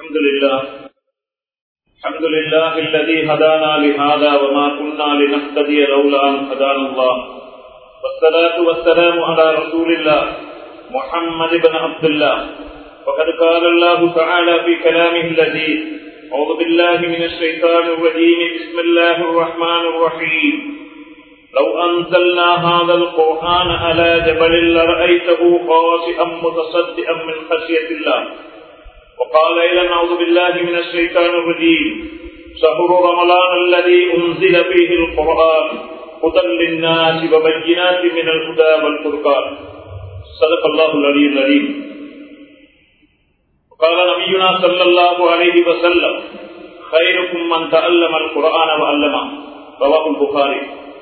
الحمد لله الحمد لله الذي هدانا لهذا وما كنا لنهتدي لولا أن هدانا الله والصلاة والسلام على رسول الله محمد بن عبد الله وقد قال الله تعالى في كلامه الذي أعوذ بالله من الشيطان الرجيم بسم الله الرحمن الرحيم لو أنزلنا هذا القرآن على جبل لرأيته خاشئا متصدئا من خشية الله وقال إلى نعوذ بالله من الشيطان الرجيم شهر رمضان الذي أنزل فيه القرآن هدى للناس وبينات من الهدى والفرقان صدق الله العلي العليم قال نبينا صلى الله عليه وسلم خيركم من تعلم القرآن وعلمه رواه البخاري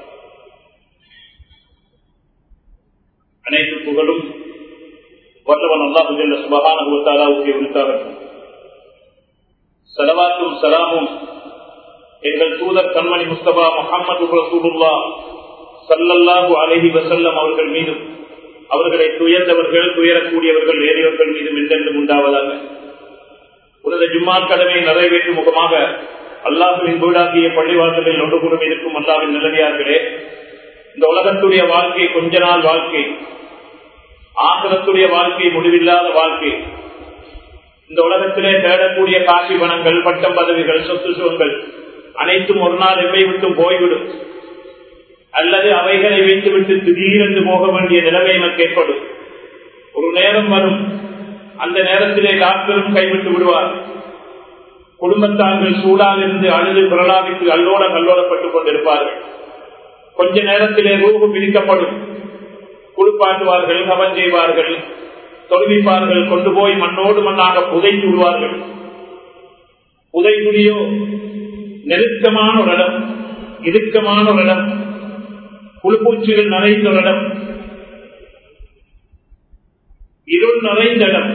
அனைத்து புகழும் வல்லவன் அல்லாஹு ஜல்ல சுபஹானஹுவத்தாலாவுக்கு உரித்தாகட்டும் சலவாத்தும் சலாமும் எங்கள் தூதர் கண்மணி முஸ்தபா முகமது ரசூலுல்லா சல்லல்லாஹு அலஹி வசல்லம் அவர்கள் மீதும் அவர்களை துயர்ந்தவர்கள் துயரக்கூடியவர்கள் ஏறியவர்கள் மீதும் என்றென்றும் உண்டாவதாக உனது ஜும்மா கடமை நிறைவேற்றும் முகமாக அல்லாஹுவின் வீடாக்கிய பள்ளிவாசலில் ஒன்று கூடும் இருக்கும் அல்லாவின் நிலவியார்களே இந்த உலகத்துடைய வாழ்க்கை கொஞ்ச நாள் வாழ்க்கை ஆசிரத்துடைய வாழ்க்கை முடிவில்லாத வாழ்க்கை இந்த உலகத்திலே தேடக்கூடிய காட்சி பணங்கள் பட்டம் பதவிகள் சொத்து சுகங்கள் அனைத்தும் ஒரு நாள் எம்மை விட்டும் போய்விடும் அல்லது அவைகளை வைத்துவிட்டு திடீரென்று போக வேண்டிய நிலைமை நமக்கு ஏற்படும் ஒரு நேரம் வரும் அந்த நேரத்திலே டாக்டரும் கைவிட்டு விடுவார் குடும்பத்தார்கள் சூடாக இருந்து அழுது பிரலாவித்து அல்லோட கல்லோடப்பட்டுக் கொண்டிருப்பார்கள் கொஞ்ச நேரத்திலே ரூபு பிரிக்கப்படும் குளிப்பாட்டுவார்கள் கவன் செய்வார்கள் தொழுவிப்பார்கள் கொண்டு போய் மண்ணோடு மண்ணாக புதைத்து விடுவார்கள் புதைக்குடியோ நெருக்கமான ஒரு இடம் இறுக்கமான ஒரு இடம் புழுப்பூச்சிகள் நிறைந்த ஒரு இடம் இருள் நிறைந்த இடம்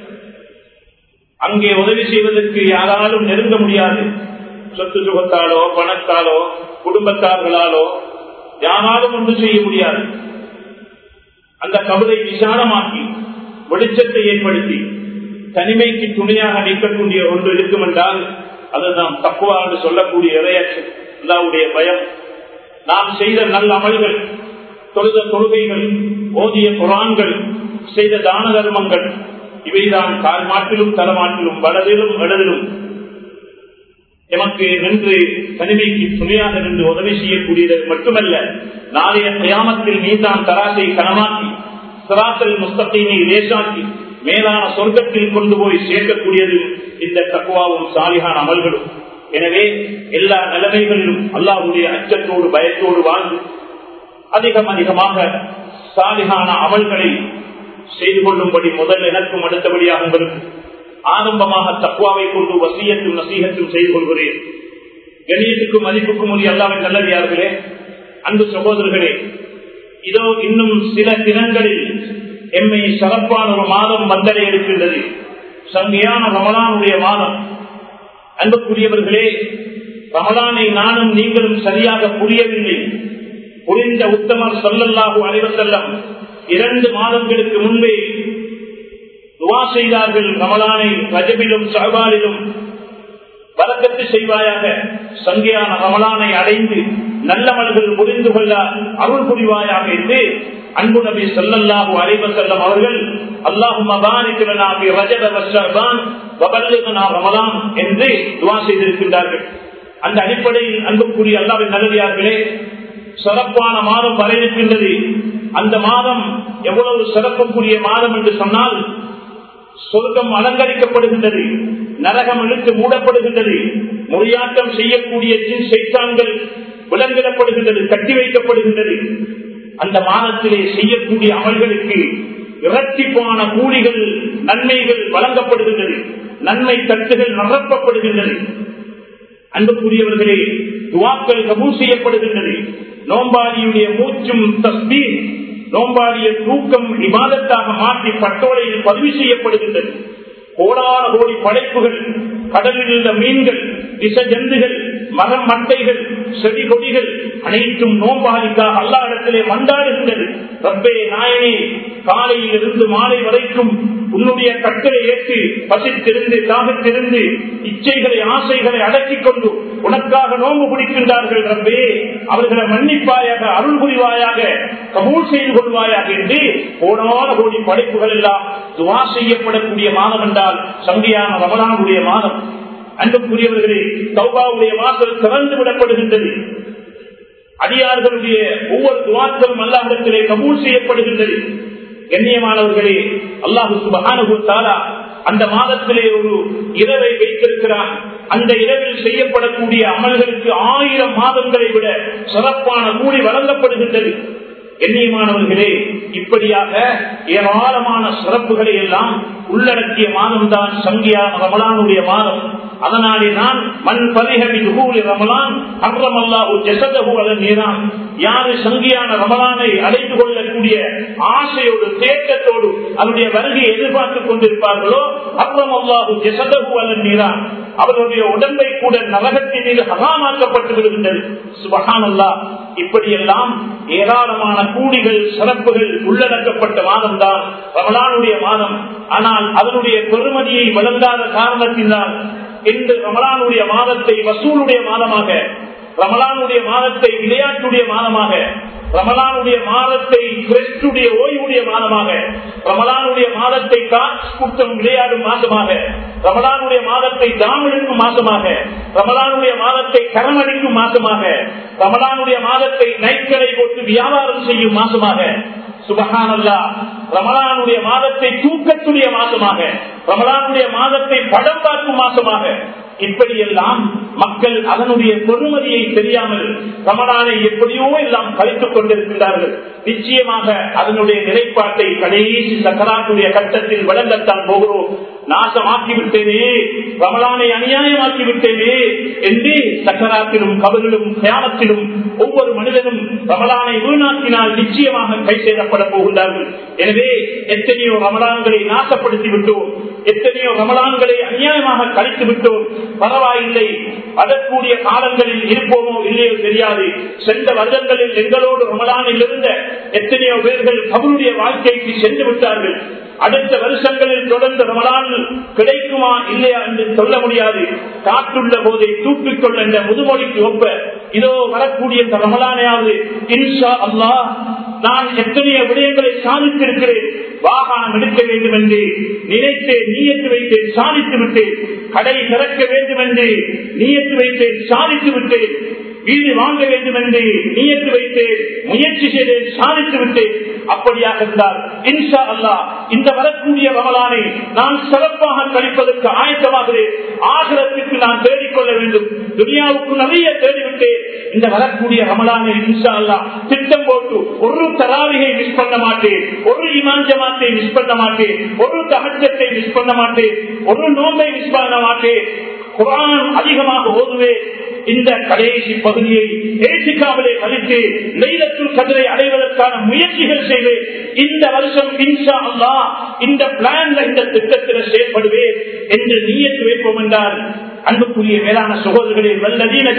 அங்கே உதவி செய்வதற்கு யாராலும் நெருங்க முடியாது சொத்து சுகத்தாலோ பணத்தாலோ குடும்பத்தார்களாலோ யாராலும் ஒன்று செய்ய முடியாது அந்த கவலை விசாலமாக்கி வெளிச்சத்தை ஏற்படுத்தி தனிமைக்கு துணையாக நிற்கக்கூடிய ஒன்று இருக்கும் என்றால் அதுதான் தக்குவா என்று சொல்லக்கூடிய இறையற்று அல்லாவுடைய பயம் நாம் செய்த நல்ல அமல்கள் தொழுத தொழுகைகள் ஓதிய குரான்கள் செய்த தான தர்மங்கள் இவைதான் கால் மாட்டிலும் தலமாட்டிலும் வலதிலும் இடதிலும் எமக்கு நின்று தனிமைக்கு துணையாக நின்று உதவி செய்யக்கூடியது மட்டுமல்ல நாளைய பிரயாமத்தில் மீதான் தராசை கனமாக்கி சிராசல் முஸ்தீனை லேசாக்கி மேலான சொர்க்கத்தில் கொண்டு போய் சேர்க்கக்கூடியது இந்த தக்குவாவும் சாலிகான அமல்களும் எனவே எல்லா நிலைமைகளிலும் அல்லாவுடைய அச்சத்தோடு பயத்தோடு வாழ்ந்து அதிகம் அதிகமாக சாலிகான அமல்களை செய்து கொள்ளும்படி முதல் எனக்கும் அடுத்தபடியாக உங்களுக்கு ஆரம்பமாக தக்குவாவை கொண்டு வசியத்தும் நசீகத்தும் செய்து கொள்கிறேன் கணியத்துக்கும் மதிப்புக்கும் உரிய அல்லாவின் நல்லவியார்களே அன்பு சகோதரர்களே இதோ இன்னும் சில தினங்களில் எம்மை சிறப்பான ஒரு மாதம் வந்தடை இருக்கின்றது சங்கையான ரமலானுடைய மாதம் அன்புக்குரியவர்களே ரமலானை நானும் நீங்களும் சரியாக புரியவில்லை புரிந்த உத்தமர் சொல்லல்லாஹு அனைவசல்லம் இரண்டு மாதங்களுக்கு முன்பே துவா செய்தார்கள் ரமலானை ரஜபிலும் சஹபாலிலும் வழக்கத்து செய்வாயாக சங்கையான ரமலானை அடைந்து நல்லமல்கள் புரிந்து கொள்ள அருள் புரிவாயாக என்று அன்பு நபி சொல்லல்லாஹு அலைவ செல்லம் அவர்கள் அல்லாஹும் ரமலான் என்று துவா செய்திருக்கின்றார்கள் அந்த அடிப்படையில் அன்புக்குரிய அல்லாவின் நல்லவியார்களே சிறப்பான மாதம் வர இருக்கின்றது அந்த மாதம் எவ்வளவு சிறப்புக்குரிய மாதம் என்று சொன்னால் சொர்க்கம் அலங்கரிக்கப்படுகின்றது நரகம் இழுத்து மூடப்படுகின்றது மொழியாட்டம் செய்யக்கூடிய சைத்தான்கள் விலங்கிடப்படுகின்றது கட்டி வைக்கப்படுகின்றது அந்த மாதத்திலே செய்யக்கூடிய அமல்களுக்கு இரட்டிப்பான கூலிகள் நன்மைகள் வழங்கப்படுகின்றது நன்மை தட்டுகள் நிரப்பப்படுகின்றது அன்புக்குரியவர்களே துவாக்கள் கபூல் செய்யப்படுகின்றது நோம்பாடியுடைய மூச்சும் தஸ்பீ நோம்பாடிய தூக்கம் விவாதத்தாக மாற்றி பட்டோலையில் பதிவு செய்யப்படுகின்றது கோடான கோடி படைப்புகள் கடலில் உள்ள மீன்கள் விச ஜந்துகள் மரம் மட்டைகள் செடி கொடிகள் அனைத்தும் நோம்பாளிக்காக அல்லா இடத்திலே மண்டாடுகின்றது ரப்பே நாயனே காலையில் இருந்து மாலை வரைக்கும் உன்னுடைய கட்டளை ஏற்று பசித்திருந்து தாகத்திருந்து இச்சைகளை ஆசைகளை அடக்கிக் கொண்டு உனக்காக நோம்பு பிடிக்கின்றார்கள் ரப்பே அவர்களை மன்னிப்பாயாக அருள் புரிவாயாக கபூல் செய்து கொள்வாயாக என்று கோடான கோடி படைப்புகள் எல்லாம் துவா செய்யப்படக்கூடிய மாதம் என்றால் சங்கியான ரமலானுடைய மாதம் அன்புக்குரியவர்களே சௌபாவுடைய மாதம் திறந்து விடப்படுகின்றது அடியார்களுடைய ஒவ்வொரு துவாக்களும் அல்லாஹிடத்திலே கபூல் செய்யப்படுகின்றது கண்ணியமானவர்களே அல்லாஹு சுபகானுகுத்தாலா அந்த மாதத்திலே ஒரு இரவை வைத்திருக்கிறான் அந்த இரவில் செய்யப்படக்கூடிய அமல்களுக்கு ஆயிரம் மாதங்களை விட சிறப்பான கூலி வழங்கப்படுகின்றது கண்ணியமானவர்களே இப்படியாக ஏராளமான சிறப்புகளை எல்லாம் உள்ளடக்கிய மாதம்தான் சங்கியான ரமலானுடைய மாதம் அதனாலே நான் மண் பரிகவி நுகூலி ரமலான் அக்ரமல்லாஹு ஜெசதகு அதன் நீரான் யாரு சங்கியான ரமலானை அடைந்து கொள்ளக்கூடிய ஆசையோடு தேக்கத்தோடு அவருடைய வருகையை எதிர்பார்த்துக் கொண்டிருப்பார்களோ அக்ரமல்லாஹு ஜெசதகு அதன் நீரான் அவருடைய உடம்பை கூட நரகத்தின் மீது ஹகாமாக்கப்பட்டு விடுகின்றது சுபகானல்லா இப்படியெல்லாம் ஏராளமான கூடிகள் சிறப்புகள் உள்ளடக்கப்பட்ட மாதம் தான் ரமலானுடைய மாதம் ஆனால் அதனுடைய பெருமதியை வழங்காத காரணத்தினால் இன்று ரமலானுடைய மாதத்தை வசூலுடைய மாதமாக ரமலானுடைய மாதத்தை விளையாட்டுடைய மாதமாக ரமலானுடைய மாதத்தை கிறிஸ்துடைய ஓய்வுடைய மாதமாக ரமலானுடைய மாதத்தை காட்சி கூட்டம் விளையாடும் மாதமாக ரமலானுடைய மாதத்தை தாமிழுக்கும் மாசமாக ரமலானுடைய மாதத்தை கரமடிக்கும் மாசமாக ரமலானுடைய மாதத்தை நைட்களை போட்டு வியாபாரம் செய்யும் மாசமாக சுபகானல்லா ரமலானுடைய மாதத்தை தூக்கத்துடைய மாசமாக ரமலானுடைய மாதத்தை படம் பார்க்கும் மாசமாக இப்படியெல்லாம் மக்கள் அதனுடைய பொறுமதியை தெரியாமல் ரமலானை எப்படியோ எல்லாம் கழித்துக் கொண்டிருக்கிறார்கள் நிச்சயமாக அதனுடைய நிலைப்பாட்டை கடைசி சக்கராத்துடைய கட்டத்தில் வழங்கத்தான் போகிறோம் நாசமாக்கி விட்டேனே ரமலானை அநியாயமாக்கி விட்டேனே என்று சக்கராத்திலும் கபலிலும் தியானத்திலும் ஒவ்வொரு மனிதனும் ரமலானை வீணாக்கினால் நிச்சயமாக கை செய்யப்பட போகின்றார்கள் எனவே எத்தனையோ ரமலான்களை நாசப்படுத்தி விட்டோம் எத்தனையோ ரமலான்களை அநியாயமாக கழித்து விட்டோம் பரவாயில்லை வரக்கூடிய காலங்களில் இருப்போமோ இல்லையோ தெரியாது சென்ற வருடங்களில் எங்களோடு ரமலானில் இருந்த எத்தனையோ பேர்கள் கபருடைய வாழ்க்கைக்கு சென்று விட்டார்கள் அடுத்த வருஷங்களில் தொடர்ந்து ரமலான் கிடைக்குமா இல்லையா என்று சொல்ல முடியாது காற்றுள்ள போதை தூக்கிக் கொள்ள என்ற முதுமொழிக்கு ஒப்ப இதோ வரக்கூடிய இந்த ரமலானையாவது இன்ஷா அல்லா நான் எத்தனையோ விடயங்களை சாதித்திருக்கிறேன் வாகனம் எடுக்க வேண்டும் என்று நினைத்தேன் நீயத்து வைத்தேன் சாதித்து விட்டேன் கடை திறக்க வேண்டும் என்று நீயத்து வைத்தேன் சாதித்து விட்டேன் வீடு வாங்க வேண்டும் என்று நியத்து வைத்தேன் முயற்சி செய்தேன் சாதித்து விட்டேன் அப்படியாக இருந்தால் இன்ஷா அல்லா இந்த வரக்கூடிய ரமலானை நான் சிறப்பாக கழிப்பதற்கு ஆயத்தமாகிறேன் ஆகிரத்துக்கு நான் தேடிக்கொள்ள வேண்டும் துனியாவுக்கு நிறைய தேடிவிட்டேன் இந்த வரக்கூடிய ரமலானை இன்ஷா அல்லா திட்டம் போட்டு ஒரு தராவிகை மிஸ் பண்ண மாட்டேன் ஒரு இமாஞ்சமாத்தை மிஸ் பண்ண மாட்டேன் ஒரு தகச்சத்தை மிஸ் பண்ண மாட்டேன் ஒரு நோம்பை மிஸ் பண்ண மாட்டேன் குரான் அதிகமாக ஓதுவேன் இந்த கடைசி பகுதியை ஏசிக்காமலே கழித்து நெய்லத்தில் கதிரை அடைவதற்கான முயற்சிகள் செய்வேன் இந்த வருஷம் இன்ஷா அல்லா இந்த பிளான்ல இந்த திட்டத்தில் செயல்படுவேன் என்று நீயத்து வைப்போம் என்றால் அன்புக்குரிய மேலான சகோதரர்களே வல்லதீன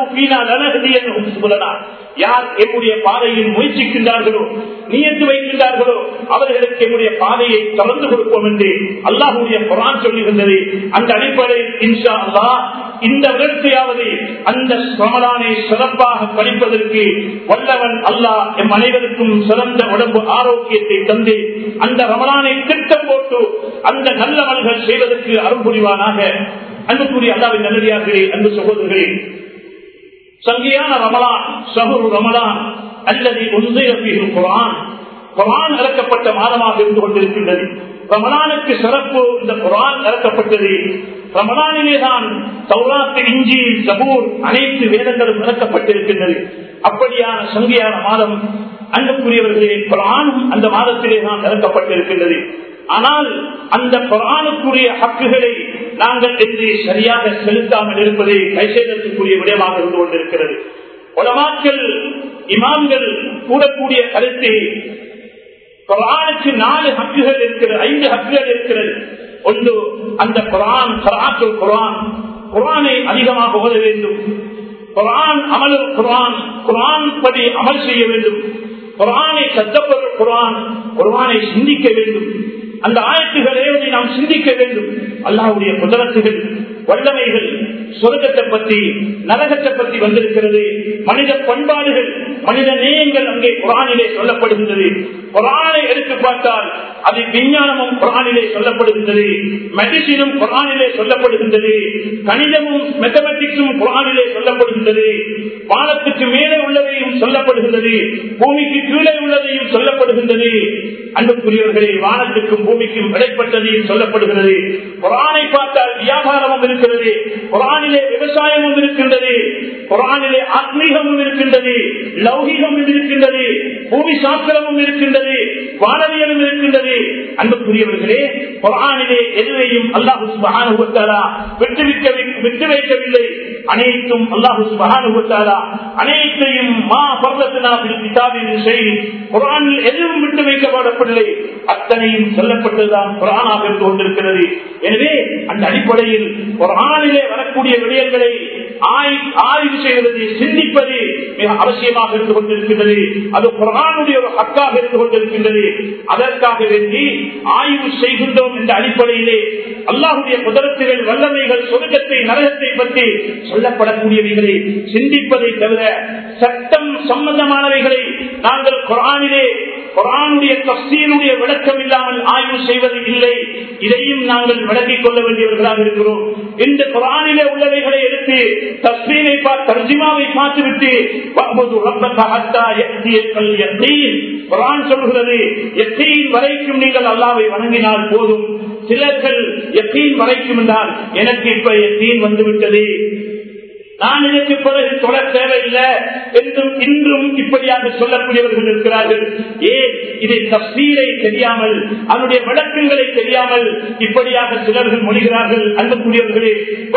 ஜாகதூனா யார் என்னுடைய பாதையில் முயற்சிக்கின்றார்களோ நியத்து வைக்கின்றார்களோ அவர்களுக்கு என்னுடைய பாதையை திறந்து கொடுப்போம் என்று அல்லாஹுடைய குரான் சொல்லுகின்றது அந்த அடிப்படையில் இன்ஷா அல்லா இந்த விரட்சியாவது அந்த ரமலானை சிறப்பாக படிப்பதற்கு வல்லவன் அல்லாஹ் எம் அனைவருக்கும் சிறந்த உடம்பு ஆரோக்கியத்தை தந்து அந்த ரமலானை திட்டம் போட்டு அந்த நல்லவர்கள் செய்வதற்கு அருள் புரிவானாக அன்புக்குரிய அல்லாவின் நல்லடியார்களே அன்பு சகோதரர்களே சங்கியான ரமலான் சகுரு ரமலான் அல்லது உந்தையில் குரான் குரான் இறக்கப்பட்ட மாதமாக இருந்து கொண்டிருக்கின்றது ரமலானுக்கு சிறப்பு இந்த குரான் இறக்கப்பட்டது ரமலானிலேதான் சௌராத்து இஞ்சி சபூர் அனைத்து வேதங்களும் இறக்கப்பட்டிருக்கின்றது அப்படியான சங்கியான மாதம் அன்புக்குரியவர்களே குரானும் அந்த மாதத்திலே தான் இறக்கப்பட்டிருக்கின்றது ஆனால் அந்த குரானுக்குரிய ஹக்குகளை நாங்கள் என்று சரியாக செலுத்தாமல் இருப்பதை கைசேதத்துக்குரிய விடயமாக இருந்து கொண்டிருக்கிறது உலமாக்கள் இமாம்கள் கூடக்கூடிய கருத்தை குரானுக்கு நாலு ஹக்குகள் இருக்கிறது ஐந்து ஹக்குகள் இருக்கிறது ஒன்று அந்த குரான் கராத்துல் குரான் குரானை அதிகமாக ஓத வேண்டும் குரான் அமலு குரான் குரான் படி அமல் செய்ய வேண்டும் குரானை சத்தப்படும் குரான் குரானை சிந்திக்க வேண்டும் அந்த ஆயத்துகளை நாம் சிந்திக்க வேண்டும் அல்லாஹுடைய குதரத்துகள் வல்லமைகள் சொர்க்கத்தை பற்றி நரகத்தை பற்றி வந்திருக்கிறது மனித பண்பாடுகள் மனித நேயங்கள் அங்கே குரானிலே சொல்லப்படுகின்றது குரானை எடுத்து பார்த்தால் அது விஞ்ஞானமும் குரானிலே சொல்லப்படுகின்றது மெடிசினும் குரானிலே சொல்லப்படுகின்றது கணிதமும் மெத்தமெட்டிக்ஸும் குரானிலே சொல்லப்படுகின்றது வானத்துக்கு மேலே உள்ளதையும் சொல்லப்படுகின்றது பூமிக்கு கீழே உள்ளதையும் சொல்லப்படுகின்றது அன்புக்குரியவர்களே வானத்துக்கும் பூமிக்கும் இடைப்பட்டதையும் சொல்லப்படுகிறது குரானை பார்த்தால் வியாபாரமும் இருக்கிறது குரானிலே விவசாயமும் இருக்கின்றது குரானிலே ஆத்மீகமும் இருக்கின்றது லௌகிகமும் இருக்கின்றது பூமி சாஸ்திரமும் இருக்கின்றது வானவியலும் இருக்கின்றது அன்புக்குரியவர்களே குரானிலே எதுவையும் அல்லாஹு சுபஹானுவத்தாரா விட்டு விட்டு வைக்கவில்லை அனைத்தும் அல்லாஹு சுபஹானுவத்தாரா அனைத்தையும் மா பர்வத்தினா கிதாபின் செய்தி குரானில் எதுவும் விட்டு வைக்கப்படவில்லை அத்தனையும் சொல்லப்பட்டதுதான் குரானாக இருந்து கொண்டிருக்கிறது எனவே அந்த அடிப்படையில் குரானிலே வரக்கூடிய விடயங்களை ஆய்வு செய்வது சிந்திப்பது மிக அவசியமாக இருந்து கொண்டிருக்கின்றது அது குரானுடைய ஒரு ஹக்காக இருந்து கொண்டிருக்கின்றது அதற்காக வேண்டி ஆய்வு செய்கின்றோம் என்ற அடிப்படையிலே அல்லாஹுடைய குதிரத்துகள் வல்லமைகள் சொர்க்கத்தை நரகத்தை பற்றி சொல்லப்படக்கூடியவைகளை சிந்திப்பதை தவிர சட்டம் சம்பந்தமானவைகளை நாங்கள் குரானிலே குரானுடைய தப்சீனுடைய விளக்கம் இல்லாமல் ஆய்வு செய்வது இல்லை இதையும் நாங்கள் விளக்கிக் கொள்ள வேண்டியவர்களாக இருக்கிறோம் இந்த குரானிலே உள்ளவைகளை எடுத்து தஸ்மீனை தர்ஜிமாவை பார்த்துவிட்டு குரான் சொல்கிறது எத்தீன் வரைக்கும் நீங்கள் அல்லாவை வணங்கினால் போதும் சிலர்கள் எத்தீன் வரைக்கும் என்றால் எனக்கு இப்ப எத்தீன் வந்துவிட்டது நான் இதற்கு பிறகு தொட தேவையில்லை என்றும் இன்றும் இப்படியாக சொல்லக்கூடியவர்கள் இருக்கிறார்கள் ஏன் இதை தப்சீரை தெரியாமல் அதனுடைய விளக்கங்களை தெரியாமல் இப்படியாக சிலர்கள் மொழிகிறார்கள் அன்புக்குரியவர்களே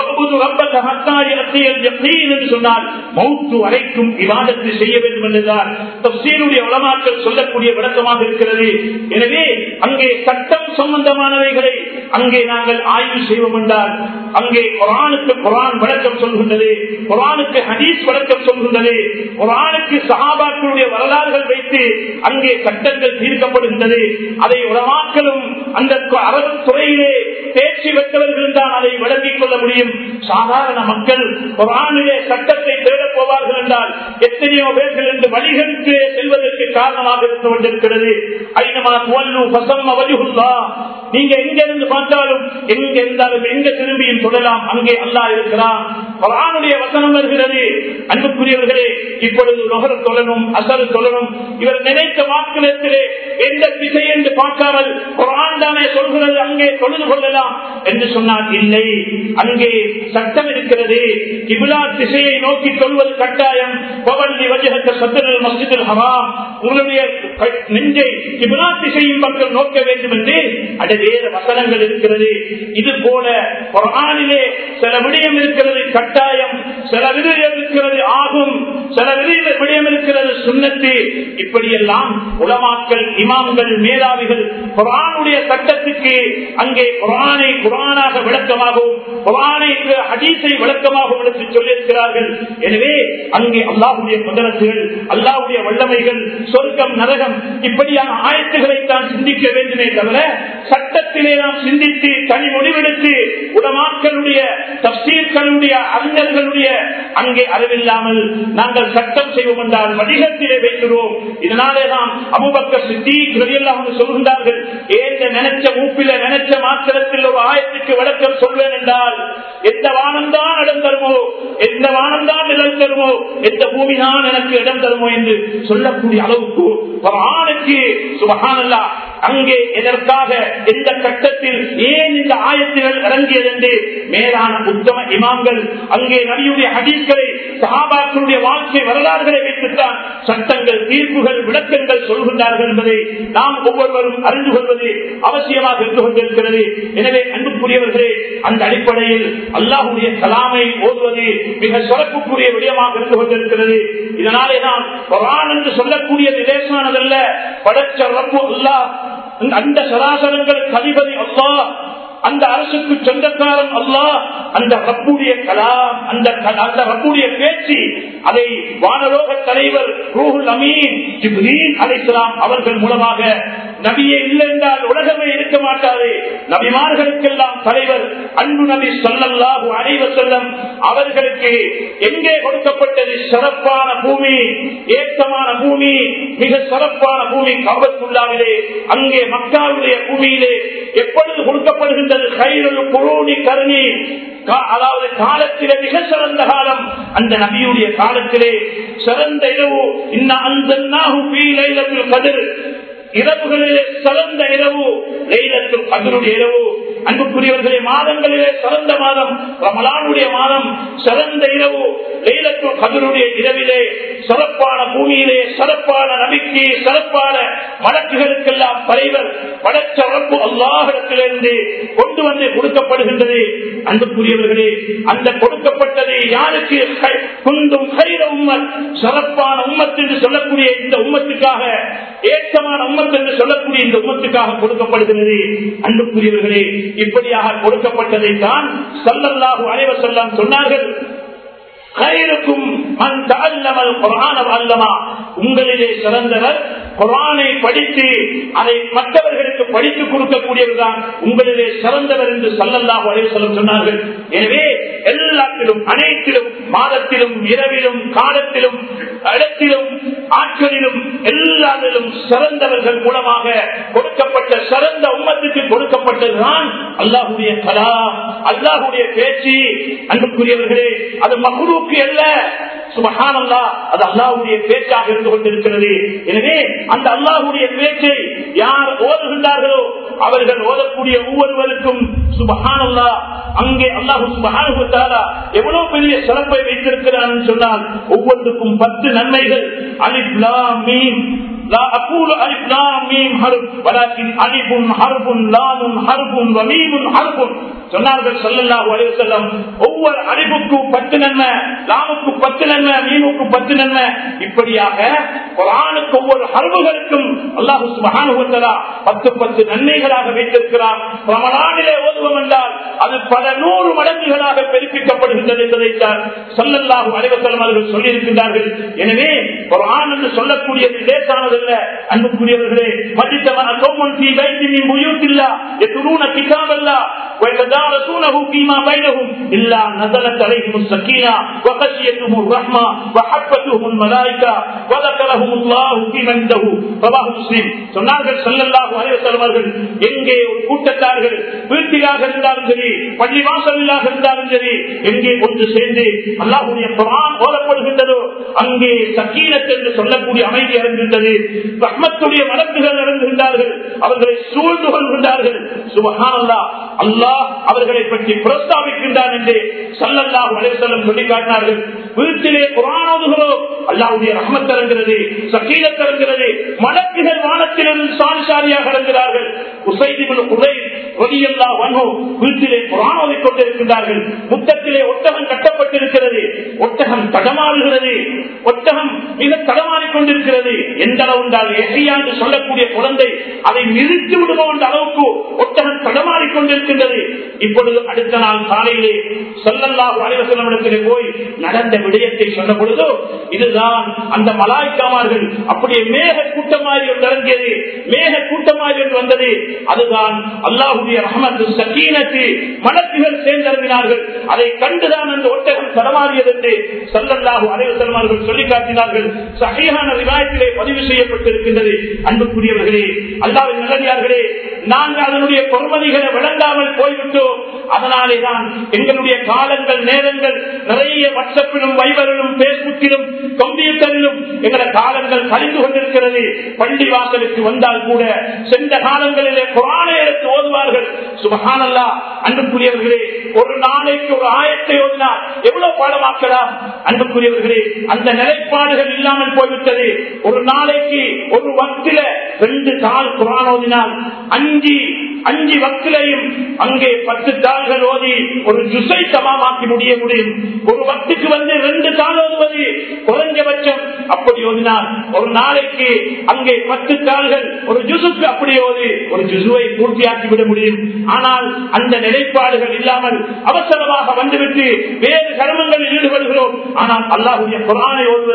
என்று சொன்னால் மௌத்து வரைக்கும் விவாதத்தை செய்ய வேண்டும் என்றுதான் தப்சீருடைய உளமாக்கல் சொல்லக்கூடிய விளக்கமாக இருக்கிறது எனவே அங்கே சட்டம் சம்பந்தமானவைகளை அங்கே நாங்கள் ஆய்வு செய்வோம் என்றால் அங்கே குரானுக்கு குரான் விளக்கம் சொல்கின்றது குரானுக்கு ஹதீஸ் வழக்கம் சொல்கின்றது குரானுக்கு சகாபாக்களுடைய வரலாறுகள் வைத்து அங்கே சட்டங்கள் தீர்க்கப்படுகின்றது அதை உலமாக்களும் அந்த அரசு துறையிலே தேர்ச்சி பெற்றவர்கள் தான் அதை விளங்கிக் கொள்ள முடியும் சாதாரண மக்கள் குரானிலே சட்டத்தை தேடப் போவார்கள் என்றால் எத்தனையோ பேர்கள் என்று வழிகளுக்கு செல்வதற்கு காரணமாக இருந்து கொண்டிருக்கிறது ஐநமா துவல்லு பசம் அவதிகுல்லா நீங்க எங்க இருந்து பார்த்தாலும் எங்க இருந்தாலும் எங்க திரும்பியும் சொல்லலாம் அங்கே அல்லா இருக்கிறான் குரானுடைய வசனம் வருகிறது அன்புக்குரியவர்களே இப்பொழுது நுகர சொல்லணும் அசல் சொல்லணும் இவர் நினைத்த வாக்கிலத்திலே எந்த திசை என்று பார்க்காமல் குரான் தானே சொல்கிறது அங்கே தொழுது கொள்ளலாம் என்று சொன்னால் இல்லை அங்கே சட்டம் இருக்கிறது கிபிலா திசையை நோக்கி சொல்வது கட்டாயம் பவல்லி வஜகத்த சத்தரல் மஸ்ஜிதில் ஹராம் உங்களுடைய நெஞ்சை கிபிலா திசையின் பக்கம் நோக்க வேண்டும் என்று அது வேறு வசனங்கள் இருக்கிறது இது போல குரானிலே சில விடயம் இருக்கிறது கட்டாயம் சில விடயம் இருக்கிறது ஆகும் சில விடயம் இருக்கிறது சுண்ணத்து இப்படியெல்லாம் உலமாக்கள் இமாம்கள் மேதாவிகள் குரானுடைய சட்டத்துக்கு அங்கே குரானை குரானாக விளக்கமாகவும் குரானை ஹதீஸை விளக்கமாகவும் எடுத்து சொல்லியிருக்கிறார்கள் எனவே அங்கே அல்லாஹுடைய குதரத்துகள் அல்லாஹுடைய வல்லமைகள் சொர்க்கம் நரகம் இப்படியான ஆயத்துக்களை தான் சிந்திக்க வேண்டுமே தவிர சட்டத்திலே நாம் சிந்தித்து தனி முடிவெடுத்து உலமாக்களுடைய தப்சீர்களுடைய அறிஞர்களுடைய அங்கே அறிவில்லாமல் நாங்கள் சட்டம் செய்வோம் என்றால் வடிகத்திலே வைக்கிறோம் இதனாலே நாம் அபுபக்க சித்தி சொல்கின்றார்கள் ஏந்த நினைச்ச மூப்பில நினைச்ச மாத்திரத்தில் ஒரு ஆயத்துக்கு விளக்கம் சொல்வேன் என்றால் எந்த வானம்தான் இடம் தருமோ எந்த வானம்தான் நிழல் தருமோ எந்த பூமி தான் எனக்கு இடம் தருமோ என்று சொல்லக்கூடிய அளவுக்கு ஒரு ஆணுக்கு சுபகானல்லா அங்கே எதற்காக எந்த கட்டத்தில் ஏன் இந்த ஆயத்துகள் இறங்கியது என்று மேலான உத்தம இமாம்கள் அங்கே நபியுடைய ஹதீஸ்களை சகாபாக்களுடைய வாழ்க்கை வரலாறுகளை வைத்துத்தான் சட்டங்கள் தீர்ப்புகள் விளக்கங்கள் சொல்கின்றார்கள் என்பதை நாம் ஒவ்வொருவரும் அறிந்து கொள்வது அவசியமாக இருந்து கொண்டிருக்கிறது எனவே அன்புக்குரியவர்களே அந்த அடிப்படையில் அல்லாஹுடைய கலாமை ஓதுவது மிக சிறப்புக்குரிய விடயமாக இருந்து கொண்டிருக்கிறது இதனாலே தான் குரான் என்று சொல்லக்கூடியது லேசானதல்ல படைச்ச ரப்பு அல்லாஹ் அந்த சராசரங்களுக்கு அதிபதி அல்லா அந்த அரசுக்கு சொந்தக்காரன் அல்லா அந்த ரப்புடைய கலாம் அந்த அந்த ரப்புடைய பேச்சு அதை வானலோக தலைவர் ரூஹுல் அமீன் ஜிப்ரீன் அலைசலாம் அவர்கள் மூலமாக நபியே இல்லை என்றால் உலகமே இருக்க மாட்டாது நபிமார்களுக்கெல்லாம் தலைவர் அன்பு நபி சொல்லல்லாஹு அனைவ செல்லம் அவர்களுக்கு எங்கே கொடுக்கப்பட்டது சிறப்பான பூமி ஏற்றமான பூமி மிக சிறப்பான பூமி கவத்துள்ளாவிலே அங்கே மக்காவுடைய பூமியிலே எப்பொழுது கொடுக்கப்படுகின்றது கைரல் குரோனி கருணி அதாவது காலத்திலே மிக சிறந்த காலம் அந்த நபியுடைய காலத்திலே சிறந்த இரவு இன்னும் அந்த கதிர் இரவுகளிலே சிறந்த இரவு லைலத்தில் கதருடைய இரவு அன்புக்குரியவர்களே மாதங்களிலே சிறந்த மாதம் ரமலானுடைய மாதம் சிறந்த இரவு லைலத்தில் கதருடைய இரவிலே சிறப்பான பூமியிலே சிறப்பான நபிக்கு சிறப்பான வழக்குகளுக்கெல்லாம் தலைவர் படச்சரப்பு அல்லாஹிடத்திலிருந்து கொண்டு வந்து கொடுக்கப்படுகின்றது அன்புக்குரியவர்களே அந்த கொடுக்கப்பட்டது யாருக்கு குந்தும் கைர உம்மத் சிறப்பான உம்மத் என்று சொல்லக்கூடிய இந்த உம்மத்துக்காக ஏற்றமான உம்மத் என்று சொல்லக்கூடிய இந்த உம்மத்துக்காக கொடுக்கப்படுகிறது அன்புக்குரியவர்களே இப்படியாக கொடுக்கப்பட்டதை தான் சல்லல்லாஹு அனைவர் செல்லாம் சொன்னார்கள் உங்களிலே சிறந்தவர் குரானை படித்து அதை மற்றவர்களுக்கு படித்துக் கொடுக்கக்கூடியவர்தான் உங்களிலே சிறந்தவர் என்று சல்லல்லாஹு அலைவசலம் சொன்னார்கள் எனவே எல்லாத்திலும் அனைத்திலும் மாதத்திலும் இரவிலும் காலத்திலும் இடத்திலும் ஆற்றலிலும் எல்லாத்திலும் சிறந்தவர்கள் மூலமாக கொடுக்கப்பட்ட சிறந்த உம்மத்துக்கு கொடுக்கப்பட்டதுதான் அல்லாஹுடைய கலா அல்லாஹுடைய பேச்சு அன்புக்குரியவர்களே அது மகுருக்கு அல்ல சுபகானல்லா அது அல்லாஹுடைய பேச்சாக இருந்து கொண்டிருக்கிறது எனவே அந்த அல்லாஹுடைய பேச்சை யார் ஓதுகின்றார்களோ அவர்கள் ஓதக்கூடிய ஒவ்வொருவருக்கும் சுபகானல்லா அங்கே அல்லாஹு சுபகானுத்தாரா எவ்வளவு பெரிய சிறப்பை வைத்திருக்கிறான் சொன்னால் ஒவ்வொன்றுக்கும் பத்து நன்மைகள் அலிப்லா மீன் لا أقول ألف لام ميم حرف ولكن ألف حرف لام حرف وميم حرف சொன்னார்கள் சொல்லல்லாஹு அலைஹி வஸல்லம் ஒவ்வொரு அலிஃபுக்கும் பத்து நன்மை லாமுக்கு பத்து நன்மை மீமுக்கு பத்து நன்மை இப்படியாக குர்ஆனுக்கு ஒவ்வொரு ஹர்வுகளுக்கும் அல்லாஹ் சுப்ஹானஹு வ தஆலா பத்து பத்து நன்மைகளாக வைத்திருக்கிறார் ரமலானிலே ஓதுவோம் என்றால் அது பல நூறு மடங்குகளாக பெருப்பிக்கப்படுகின்றது என்பதைத்தான் சொல்லல்லாஹு அலைஹி வஸல்லம் அவர்கள் சொல்லியிருக்கின்றார்கள் எனவே குர்ஆன் என்று சொல்லக்கூடியது லேசானதல்ல அன்புக்குரியவர்களே மதித்தவன் கௌமன் ஃபீ பைத்தின் புயூத்தில்லா யதுலூன கிதாபல்லா ويتدارسونه فيما بينهم إلا نزلت عليهم السكينة وخشيتهم الرحمة وحفتهم الملائكة وذكرهم الله في من عنده رواه مسلم சொன்னார்கள் ஸல்லல்லாஹு அலைஹி வஸல்லம் அவர்கள் எங்கே ஒரு கூட்டத்தார்கள் வீட்டிலாக இருந்தாலும் சரி பள்ளி வாசலிலாக இருந்தாலும் சரி எங்கே ஒன்று சேர்ந்து அல்லாஹ்வுடைய குர்ஆன் ஓதப்படுகின்றதோ அங்கே சக்கீனத் என்று சொல்லக்கூடிய அமைதி இறங்குகின்றது ரஹ்மத்துடைய வழக்குகள் இறங்குகின்றார்கள் அவர்களை சூழ்ந்து கொள்கின்றார்கள் சுபஹானல்லாஹ் அல்லாஹ் அவர்களை பற்றி பிரஸ்தாபிக்கின்றான் என்று சல்லல்லாஹு அலைஹி வஸல்லம் சொல்லி காட்டினார்கள் வீட்டிலே குர்ஆன் ஓதுகிறோம் அல்லாஹ்வுடைய ரஹ்மத் இறங்குகிறது சக்கீனத் இறங்குகிறது மலக்குகள் வானத்திலிருந்து சாரிசாரியாக இறங்குகிறார்கள் உசைதிபுல் உதை ரலியல்லாஹு அன்ஹு வீட்டிலே குர்ஆன் ஓதிக் கொண்டிருக்கின்றார்கள் முத்தத்திலே ஒட்டகம் கட்டப்பட்டிருக்கிறது ஒட்டகம் தடமாறுகிறது ஒட்டகம் மிக தடமாறிக் கொண்டிருக்கிறது எந்த அளவு என்றால் எஹியா என்று சொல்லக்கூடிய குழந்தை அதை நிறுத்தி விடுமோ என்ற அளவுக்கு ஒட்டகம் தடமாறிக் கொண்டிருக்கின்றது இப்பொழுது அடுத்த நாள் காலையிலே சொல்லல்லாஹு அலைவசனத்திலே போய் நடந்த விடயத்தை சொன்ன பொழுது இதுதான் அந்த மலாய்க்காமார்கள் அப்படியே மேக கூட்டமாரி ஒன்று இறங்கியது மேக கூட்டமாரி ஒன்று வந்தது அதுதான் அல்லாஹுடைய ரஹமத்து சக்கீனத்து மலக்குகள் சேர்ந்திறங்கினார்கள் அதை கண்டுதான் அந்த ஒட்டகம் தடமாறியது என்று சொல்லல்லாஹு அலைவசனமார்கள் சொல்லி காட்டினார்கள் சகையான விவாயத்திலே பதிவு செய்யப்பட்டிருக்கின்றது அன்புக்குரியவர்களே அல்லாவின் நல்லடியார்களே நாங்கள் அதனுடைய பொறுமதிகளை விளங்காமல் போய்விட்டோம் அதனாலே தான் எங்களுடைய காலங்கள் நேரங்கள் நிறைய வாட்ஸ்அப்பிலும் வைபரிலும் பேஸ்புக்கிலும் கம்ப்யூட்டரிலும் எங்களோட காலங்கள் கழிந்து கொண்டிருக்கிறது பள்ளி வாசலுக்கு வந்தால் கூட சென்ற காலங்களிலே குரானை எடுத்து ஓதுவார்கள் சுபகானல்லா அன்புக்குரியவர்களே ஒரு நாளைக்கு ஒரு ஆயத்தை ஓதினார் எவ்வளவு பாடமாக்கலாம் அன்புக்குரியவர்களே அந்த நிலைப்பாடுகள் இல்லாமல் போய்விட்டது ஒரு நாளைக்கு ஒரு வக்தில ரெண்டு தாள் குரான் ஓதினால் அஞ்சு அஞ்சு வக்திலையும் அங்கே பத்து தாள்கள் ஓதி ஒரு ஜுசை சமமாக்கி முடிய முடியும் ஒரு வக்துக்கு வந்து ரெண்டு தாள் ஓதுவது குறைஞ்சபட்சம் அப்படி ஓதினால் ஒரு நாளைக்கு அங்கே பத்து தாள்கள் ஒரு ஜுசுக்கு அப்படி ஓதி ஒரு ஜுசுவை பூர்த்தியாக்கி விட முடியும் ஆனால் அந்த நிலைப்பாடுகள் இல்லாமல் அவசரமாக வந்துவிட்டு வேறு கர்மங்களில் ஈடுபடுகிறோம் ஆனால் அல்லாஹுடைய குரானை ஓதுவதிலே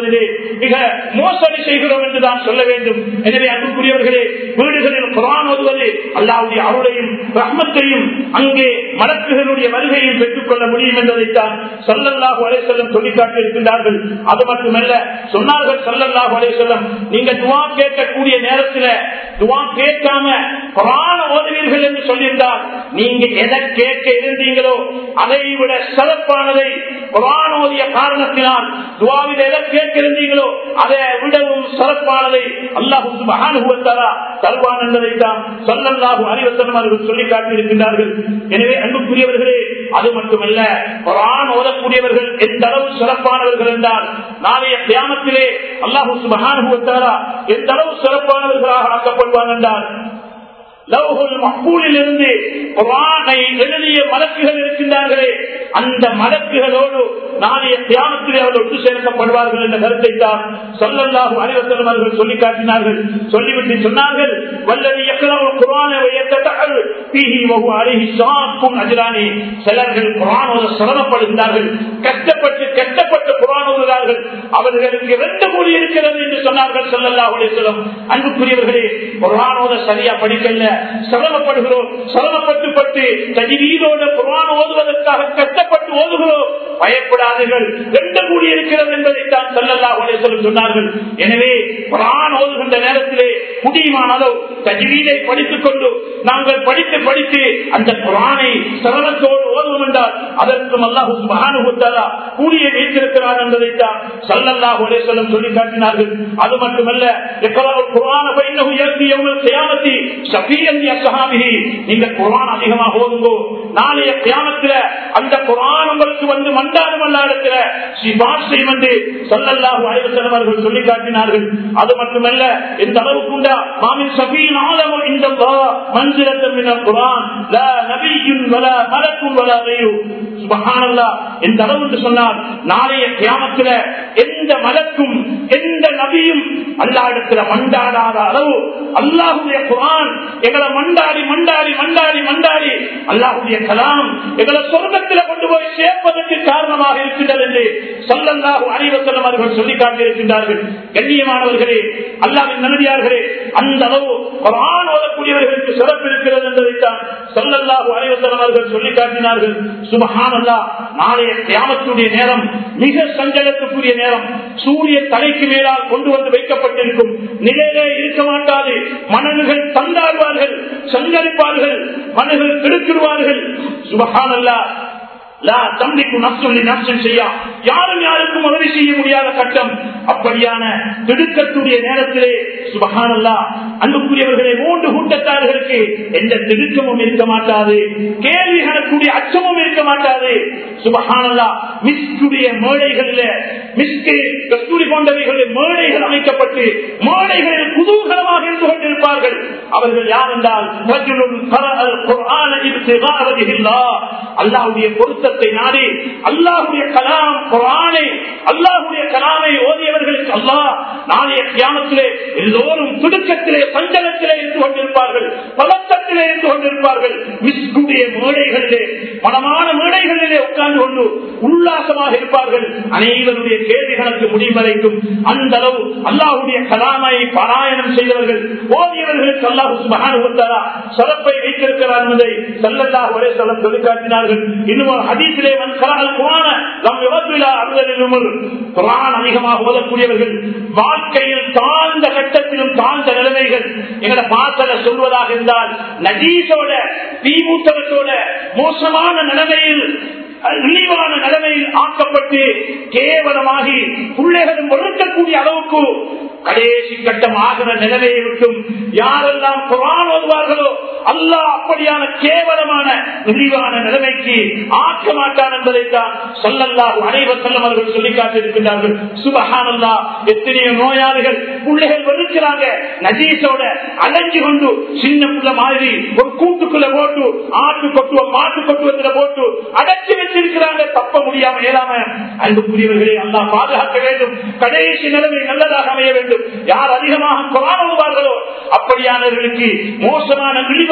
மிக மோசடி செய்கிறோம் என்றுதான் சொல்ல வேண்டும் எனவே அன்புக்குரியவர்களே வீடுகளில் குரான் ஓதுவது அல்லாவுடைய அருளையும் ரஹ்மத்தையும் அங்கே மலக்குகளுடைய வருகையும் பெற்றுக் கொள்ள முடியும் என்பதைத்தான் சொல்லல்லாஹு அலைசல்லம் சொல்லிக்காட்டி இருக்கின்றார்கள் அது மட்டுமல்ல சொன்னார்கள் சொல்லல்லாஹு அலைசல்லம் நீங்க துவா கேட்கக்கூடிய நேரத்தில் துவா கேட்காம குரான ஓதுவீர்கள் என்று சொல்லியிருந்தால் நீங்க எதை கேட்க இருந்தீங்களோ அதை விட சிறப்பானதை குரான் ஓதிய காரணத்தினால் துவாவில் எதை கேட்க இருந்தீங்களோ அதை விடவும் சிறப்பானதை அல்லாஹு மகானுபவத்தாரா தருவான் என்பதை தான் சொல்லல்லாஹு அறிவத்தனம் அவர்கள் சொல்லி காட்டியிருக்கின்றார்கள் எனவே அன்புக்குரியவர்களே அது மட்டுமல்ல குரான் ஓதக்கூடியவர்கள் எந்த அளவு சிறப்பானவர்கள் என்றால் நாளைய தியானத்திலே அல்லாஹு மகானுபவத்தாரா எந்த அளவு சிறப்பானவர்களாக ஆக்கப்படுவான் என்றால் லவ்ஹுல் மஹ்பூலில் இருந்து குரானை எழுதிய மலக்குகள் இருக்கின்றார்களே அந்த மலக்குகளோடு நாளைய தியானத்திலே அவர்கள் ஒன்று சேர்க்கப்படுவார்கள் என்ற கருத்தை தான் சொல்லல்லாஹு அறிவத்தலம் அவர்கள் சொல்லி காட்டினார்கள் சொல்லிவிட்டு சொன்னார்கள் வல்லது எக்களவு குரானை அஜிரானி சிலர்கள் குரானோட சிரமப்படுகின்றார்கள் கஷ்டப்பட்டு கஷ்டப்பட்டு குரான் ஓதுகிறார்கள் அவர்களுக்கு இரண்டு மொழி இருக்கிறது என்று சொன்னார்கள் சொல்லல்லாஹு அலிஸ்லம் அன்புக்குரியவர்களே குரானோத சரியா படிக்கல சிரமப்படுகிறோம் சிரமப்பட்டு பட்டு தஜிவீதோட குரான் ஓதுவதற்காக கஷ்டப்பட்டு ஓதுகிறோம் பயப்படாதீர்கள் ரெண்டு கூடி இருக்கிறது என்பதைத்தான் சொல்லல்லா சொல்லும் சொன்னார்கள் எனவே குரான் ஓதுகின்ற நேரத்திலே முடியுமான அளவு தஜிவீதை படித்துக் கொண்டு நாங்கள் படித்து படித்து அந்த குரானை சிரமத்தோடு ஓதுவோம் என்றால் அதற்கும் அல்லாஹு மகானுபத்தாரா கூடிய வைத்திருக்கிறார் என்பதைத்தான் சல்லல்லா சொல்லும் சொல்லி காட்டினார்கள் அது மட்டுமல்ல குரான பைனகு இயற்கை செய்யாமத்தி சபீயன் அசஹாபிஹி நீங்க குரான் அதிகமாக ஓதுங்கோ நாளைய கியாமத்துல அந்த குரான் உங்களுக்கு வந்து மண்டாடும் அல்லாடத்துல சிபாஷ் செய்யும் என்று சொல்லல்லாஹு அலைவசனம் அவர்கள் சொல்லி காட்டினார்கள் அது மட்டுமல்ல இந்த அளவுக்கு உண்டா மாமின் சபீன் ஆலமோ இந்த மந்திரத்தம் குரான் லா நபியும் வல மலக்கும் வல வேறு சுபஹானல்லா எந்த அளவு என்று சொன்னால் நாளைய கியாமத்துல எந்த மலக்கும் எந்த நபியும் அல்லாடத்துல மண்டாடாத அளவு அல்லாஹுடைய குரான் எங்களை மண்டாடி மண்டாடி மண்டாடி மண்டாடி அல்லாஹுடைய கலாம் எங்களை சொர்க்கத்தில் கொண்டு போய் சேர்ப்பதற்கு காரணமாக இருக்கின்றது என்று சொல்லல்லாஹு அறிவசலம் அவர்கள் சொல்லி காட்டியிருக்கின்றார்கள் கண்ணியமானவர்களே அல்லாவின் நன்றியார்களே அந்த அளவு குரான் ஓதக்கூடியவர்களுக்கு சிறப்பு இருக்கிறது என்பதைத்தான் சொல்லல்லாஹு அறிவசலம் அவர்கள் சொல்லி காட்டினார்கள் சுபஹானல்லா நாளைய கியாமத்துடைய நேரம் மிக சஞ்சலத்துக்குரிய நேரம் சூரிய தலைக்கு மேலால் கொண்டு வந்து வைக்கப்பட்டிருக்கும் நிலையிலே இருக்க மாட்டாது மணல்கள் தந்தாடுவார்கள் சஞ்சரிப்பார்கள் மனதில் கெடுக்கிடுவார்கள் சுபகானல்லா தம்பிக்கும் நப்சொல்லி நப்சம் செய்யா யாரும் யாருக்கும் உதவி செய்ய முடியாத கட்டம் அப்படியான திடுக்கத்துடைய நேரத்திலே சுபகானல்லா அன்புக்குரியவர்களே மூன்று கூட்டத்தார்களுக்கு எந்த திடுக்கமும் இருக்க மாட்டாது கேள்வி கணக்கூடிய அச்சமும் இருக்க மாட்டாது சுபகானல்லா மிஸ்குடைய மேடைகளில் மிஸ்கு கஸ்தூரி போன்றவைகளில் மேடைகள் அமைக்கப்பட்டு மேடைகளில் குதூகலமாக இருந்து கொண்டிருப்பார்கள் அவர்கள் யார் என்றால் அல்லாவுடைய பொருத்தத்தை நாடி அல்லாஹுடைய கலாம் குரானை அல்லாஹுடைய கலாமை ஓதியவர்களுக்கு அல்லாஹ் நாளைய கியாமத்திலே எல்லோரும் துடுக்கத்திலே சஞ்சலத்திலே இருந்து கொண்டிருப்பார்கள் பதக்கத்திலே இருந்து கொண்டிருப்பார்கள் மிஸ்குடைய மேடைகளிலே மனமான மேடைகளிலே உட்கார்ந்து கொண்டு உல்லாசமாக இருப்பார்கள் அனைவருடைய கேள்விகளுக்கு முடிவரைக்கும் அந்த அளவு அல்லாஹுடைய கலாமை பாராயணம் செய்தவர்கள் ஓதியவர்களுக்கு அல்லாஹு மகானுபத்தாரா சிறப்பை வைத்திருக்கிறார் என்பதை சல்லல்லாஹ் ஒரே சொல்லம் சொல்லிக்காட்டினார்கள் இன்னும் ஒரு ஹதீசிலே வந்தால் குரான நம் விவத்திலா அருளிலும் குரான் அதிகமாக ஓதக்கூடியவர்கள் வாழ்க்கையில் தாழ்ந்த கட்டத்திலும் தாழ்ந்த நிலைமைகள் எங்களை பாசல சொல்வதாக இருந்தால் நஜீசோட தீமூத்தவத்தோட மோசமான நிலைமையில் இழிவான நிலைமையில் ஆக்கப்பட்டு கேவலமாகி பிள்ளைகளும் ஒழுக்கக்கூடிய அளவுக்கு கடைசி கட்டம் ஆகிற நிலைமையை விட்டும் யாரெல்லாம் குரான் ஓதுவார்களோ அல்லாஹ் அப்படியான கேவலமான இழிவான நிலைமைக்கு ஆக்க மாட்டான் என்பதைத்தான் சொல்லல்லாஹு அனைவர் செல்லம் அவர்கள் சொல்லி காட்டியிருக்கின்றார்கள் சுபஹானல்லா எத்தனையோ நோயாளிகள் பிள்ளைகள் வெறுக்கிறாங்க நஜீஸோட அலைஞ்சு கொண்டு சின்ன புள்ள மாதிரி ஒரு கூட்டுக்குள்ள போட்டு ஆட்டு கொட்டுவம் மாட்டு கொட்டுவத்துல போட்டு அடைச்சு வச்சிருக்கிறாங்க தப்ப முடியாம இயலாம அன்புக்குரியவர்களை அல்லா பாதுகாக்க வேண்டும் கடைசி நிலைமை நல்லதாக அமைய வேண்டும் யார் அதிகமாக குரான் ஓதுவார்களோ அப்படியானவர்களுக்கு மோசமான விழிவான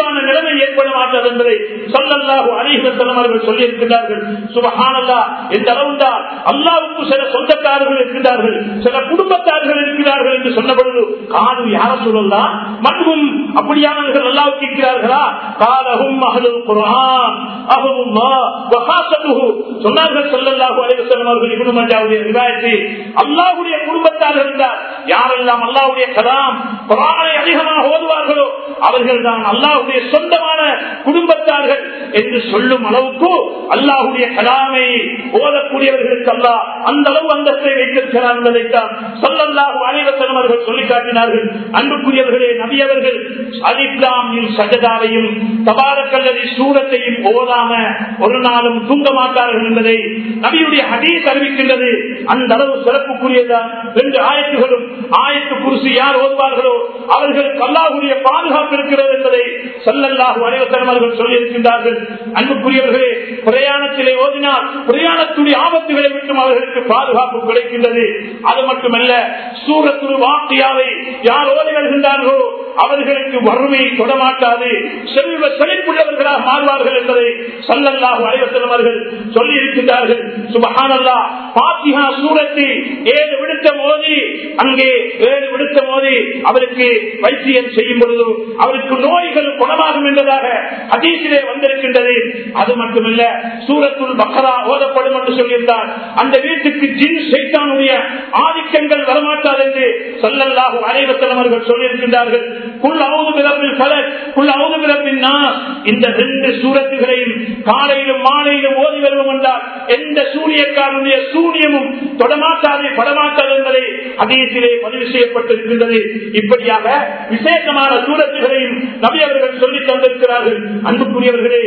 இழிவான நிலைமை ஏற்பட மாட்டாது என்பதை சொல்லல்லாஹு அலிஹலம் அவர்கள் சொல்லி இருக்கின்றார்கள் சுபஹானல்லா எந்த அளவுண்டா அல்லாவுக்கு சில சொந்தக்காரர்கள் இருக்கிறார்கள் சில குடும்பத்தார்கள் இருக்கிறார்கள் என்று சொன்ன பொழுது காது யார சொல்லலாம் மற்றும் அப்படியானவர்கள் அல்லாவுக்கு இருக்கிறார்களா காலகும் அகலும் குரான் அகமுல்லா வகாசத்துஹு சொன்னார்கள் சொல்லல்லாஹு அலைவசல்லம் அவர்கள் இப்னு மஜாவுடைய ரிவாயத்தை அல்லாஹ்வுடைய குடும்பத்தார்கள் இருந்தார் யாரெல்லாம் அல்லாஹ்வுடைய கலாம் குரானை அதிகமாக ஓதுவார்களோ அவர்கள் தான் அல்லாஹ்வுடைய சொந்தமான குடும்பத்தார்கள் என்று சொல்லும் அளவுக்கு அல்லாஹ்வுடைய கலாமை ஓதக்கூடியவர்களுக்கு அல்லாஹ் அந்த அளவு அந்தஸ்தை வைத்திருக்கிறார் என்பதைத்தான் சொல்லல்லாஹு அலைவசல்லம் அவர்கள் சொல்லி காட்டினார்கள் அன்புக்குரியவர்களே நபியவர்கள் அலிப்லாமின் சஜதாவையும் தபாரக்கல்லதி சூரத்தையும் ஓதாம ஒரு நாளும் தூங்க மாட்டார்கள் என்பதை நபியுடைய ஹதீஸ் அறிவிக்கின்றது அந்த அளவு சிறப்புக்குரியதான் ரெண்டு ஆயத்துகளும் ஆயத்து குருசு யார் ஓதுவார்களோ அவர்களுக்கு அல்லாஹுடைய பாதுகாப்பு இருக்கிறது என்பதை சொல்லல்லாஹு அலைவசனம் அவர்கள் சொல்லியிருக்கின்றார்கள் அன்புக்குரியவர்களே பிரயாணத்திலே ஓதினால் பிரயாணத்துடைய ஆபத்துகளை விட்டும் அவர்களுக்கு பாதுகாப்பு கிடைக்கின்றது அது மட்டுமல்ல சூரத்துரு வாக்கியாவை யார் ஓதி வருகின்றார்களோ அவர்களுக்கு வறுமை தொடமாட்டாது செல்வ செழிப்புள்ளவர்களாக மாறுவார்கள் என்பதை சல்லல்லாஹு அலைவசலம் அவர்கள் சொல்லி இருக்கின்றார்கள் சுபஹானல்லா பாத்திஹா சூரத்தை ஏழு விடுத்த மோதி அங்கே ஏழு விடுத்த மோதி அவருக்கு வைத்தியம் செய்யும் பொழுது அவருக்கு நோய்கள் குணமாகும் என்பதாக அதீசிலே வந்திருக்கின்றது அது மட்டுமல்ல சூரத்துள் பக்கரா ஓதப்படும் என்று சொல்லியிருந்தார் அந்த வீட்டுக்கு ஜின் சைத்தானுடைய ஆதிக்கங்கள் வரமாட்டாது என்று சொல்லல்லாஹு அலைவசலம் அவர்கள் சொல்லியிருக்கின்றார்கள் குள் அவுது பிறப்பில் பலர் குள் அவுது பிறப்பின் இந்த ரெண்டு சூரத்துகளையும் காலையிலும் மாலையிலும் ஓதி வருவோம் என்றால் எந்த சூரியக்காரனுடைய சூரியமும் தொடமாட்டாது படமாட்டாது என்பதை அதீசிலே பதிவு செய்யப்பட்டிருக்கின்றது இப்படியாக விசேஷமான சூரத்துகளையும் நபி அவர்கள் சொல்லி தந்திருக்கிறார்கள் அன்புக்குரியவர்களே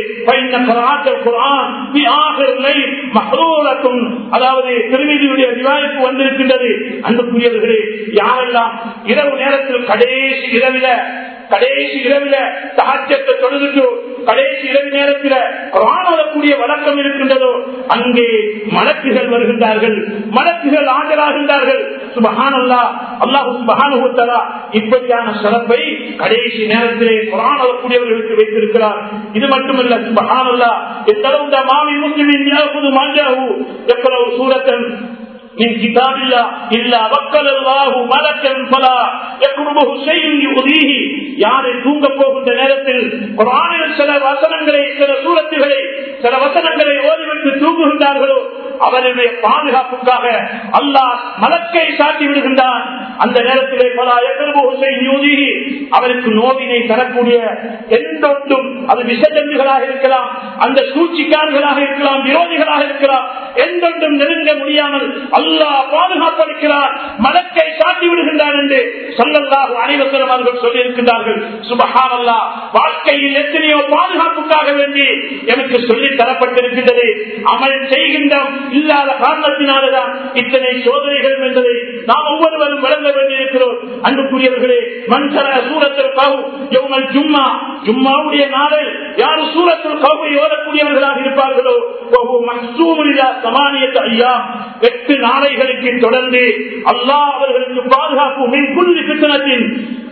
அதாவது திருமதியுடைய விவாதிப்பு வந்திருக்கின்றது அன்புக்குரியவர்களே யாரெல்லாம் இரவு நேரத்தில் கடைசி இரவில கடைசி இரவில சகாச்சத்தை தொழுதுட்டு கடைசி இரவு நேரத்தில் காணக்கூடிய வழக்கம் இருக்கின்றதோ அங்கே மலக்குகள் வருகின்றார்கள் மலக்குகள் ஆஜராகின்றார்கள் சுபகானல்லா அல்லாஹு சுபகானுத்தலா இப்படியான சிறப்பை கடைசி நேரத்திலே குரானக்கூடியவர்களுக்கு வைத்திருக்கிறார் இது மட்டுமல்ல சுபகானல்லா எத்தளவு மாமி முஸ்லிமின் மாஞ்சாகு எவ்வளவு சூரத்தன் من كتاب الله إلا وكل الله ملكا فلا يقربه شيء يؤذيه யாரை தூங்க போகின்ற நேரத்தில் குரானில் சில வசனங்களை சில சூரத்துகளை சில வசனங்களை ஓதிவிட்டு தூங்குகின்றார்களோ அவருடைய பாதுகாப்புக்காக அல்லாஹ் மலக்கை சாட்டி விடுகின்றான் அந்த நேரத்திலே பல யூதி அவருக்கு நோவினை தரக்கூடிய எந்த ஒன்றும் அது விஷஜந்துகளாக இருக்கலாம் அந்த சூழ்ச்சிக்காரர்களாக இருக்கலாம் விரோதிகளாக இருக்கலாம் எந்தொன்றும் நெருங்க முடியாமல் அல்லாஹ் பாதுகாப்பளிக்கிறார் மலக்கை சாட்டி விடுகின்றார் என்று சொல்லல்லாஹு அனைவசரம் அவர்கள் சொல்லியிருக்கின்றார்கள் சுபஹான் அல்லா வாழ்க்கையில் எத்தனையோ பாதுகாப்புக்காக வேண்டி எனக்கு சொல்லி தரப்பட்டிருக்கின்றது அமல் செய்கின்ற இல்லாத காரணத்தினால்தான் இத்தனை சோதனைகள் என்பதை நாம் ஒவ்வொருவரும் வழங்க வேண்டியிருக்கிறோம் அன்புக்குரியவர்களே மன்சர சூரத்தில் கவு எவ்வளவு ஜும்மா ஜும்மாவுடைய நாளில் யார் சூரத்தில் கவுவை ஓதக்கூடியவர்களாக இருப்பார்களோ சமானியத்தை ஐயா எட்டு நாளைகளுக்கு தொடர்ந்து அல்லாஹ் அவர்களுக்கு பாதுகாப்பு மின் புள்ளி பித்தனத்தின்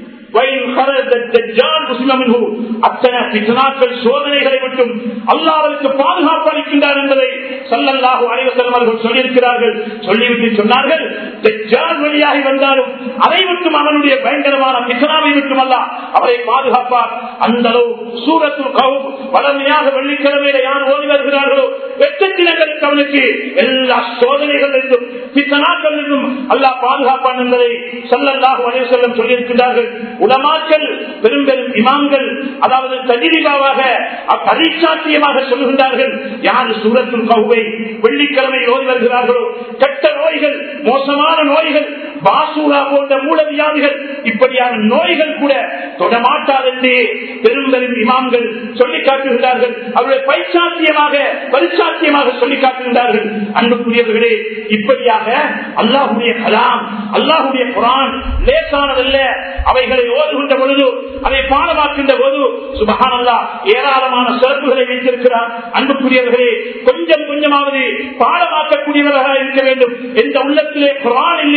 சோதனைகளை விட்டும் அல்லாவிற்கு பாதுகாப்பு அளிக்கின்றார் என்பதை சல்லல்லாஹு அனைவசலம் அவர்கள் சொல்லியிருக்கிறார்கள் சொல்லிவிட்டு சொன்னார்கள் வழியாகி வந்தாலும் அதை விட்டும் அவனுடைய பயங்கரமான பிசனாவை விட்டும் அல்ல அவரை பாதுகாப்பார் அந்த அளவு சூரத்துல் கவு வளமையாக வெள்ளிக்கிழமையில யார் ஓடி வருகிறார்களோ எட்டு தினங்களுக்கு அவனுக்கு எல்லா சோதனைகள் இருந்தும் பித்தனாக்கள் இருந்தும் அல்லாஹ் பாதுகாப்பான் என்பதை சல்லல்லாஹு அனைவசல்லம் சொல்லியிருக்கிறார்கள் உலமாக்கள் பெரும் பெரும் இமாம்கள் அதாவது தஜிரிபாவாக பரிசாத்தியமாக சொல்லுகின்றார்கள் யார் சூரத்துல் கவுவை வெள்ளிக்கிழமை ஓடி வருகிறார்களோ கெட்ட நோய்கள் மோசமான நோய்கள் பாசூரா போன்ற மூல வியாதிகள் இப்படியான நோய்கள் கூட தொடமாட்டாதென்றே பெரும் பெரும் இமாம்கள் சொல்லி காட்டுகிறார்கள் அவருடைய பைசாத்தியமாக பரிசாத்தியமாக சொல்லி காட்டுகின்றார்கள் அன்புக்குரியவர்களே இப்படியாக அல்லாஹுடைய கலாம் அல்லாஹுடைய குரான் லேசானதல்ல அவைகளை ஓதுகின்ற பொழுது அதை பாடமாக்கின்ற போது சுபகானல்லா ஏராளமான சிறப்புகளை வைத்திருக்கிறார் அன்புக்குரியவர்களே கொஞ்சம் கொஞ்சமாவது பாடமாக்கக்கூடியவர்களாக இருக்க வேண்டும் எந்த உள்ளத்திலே குரான் இல்லையோ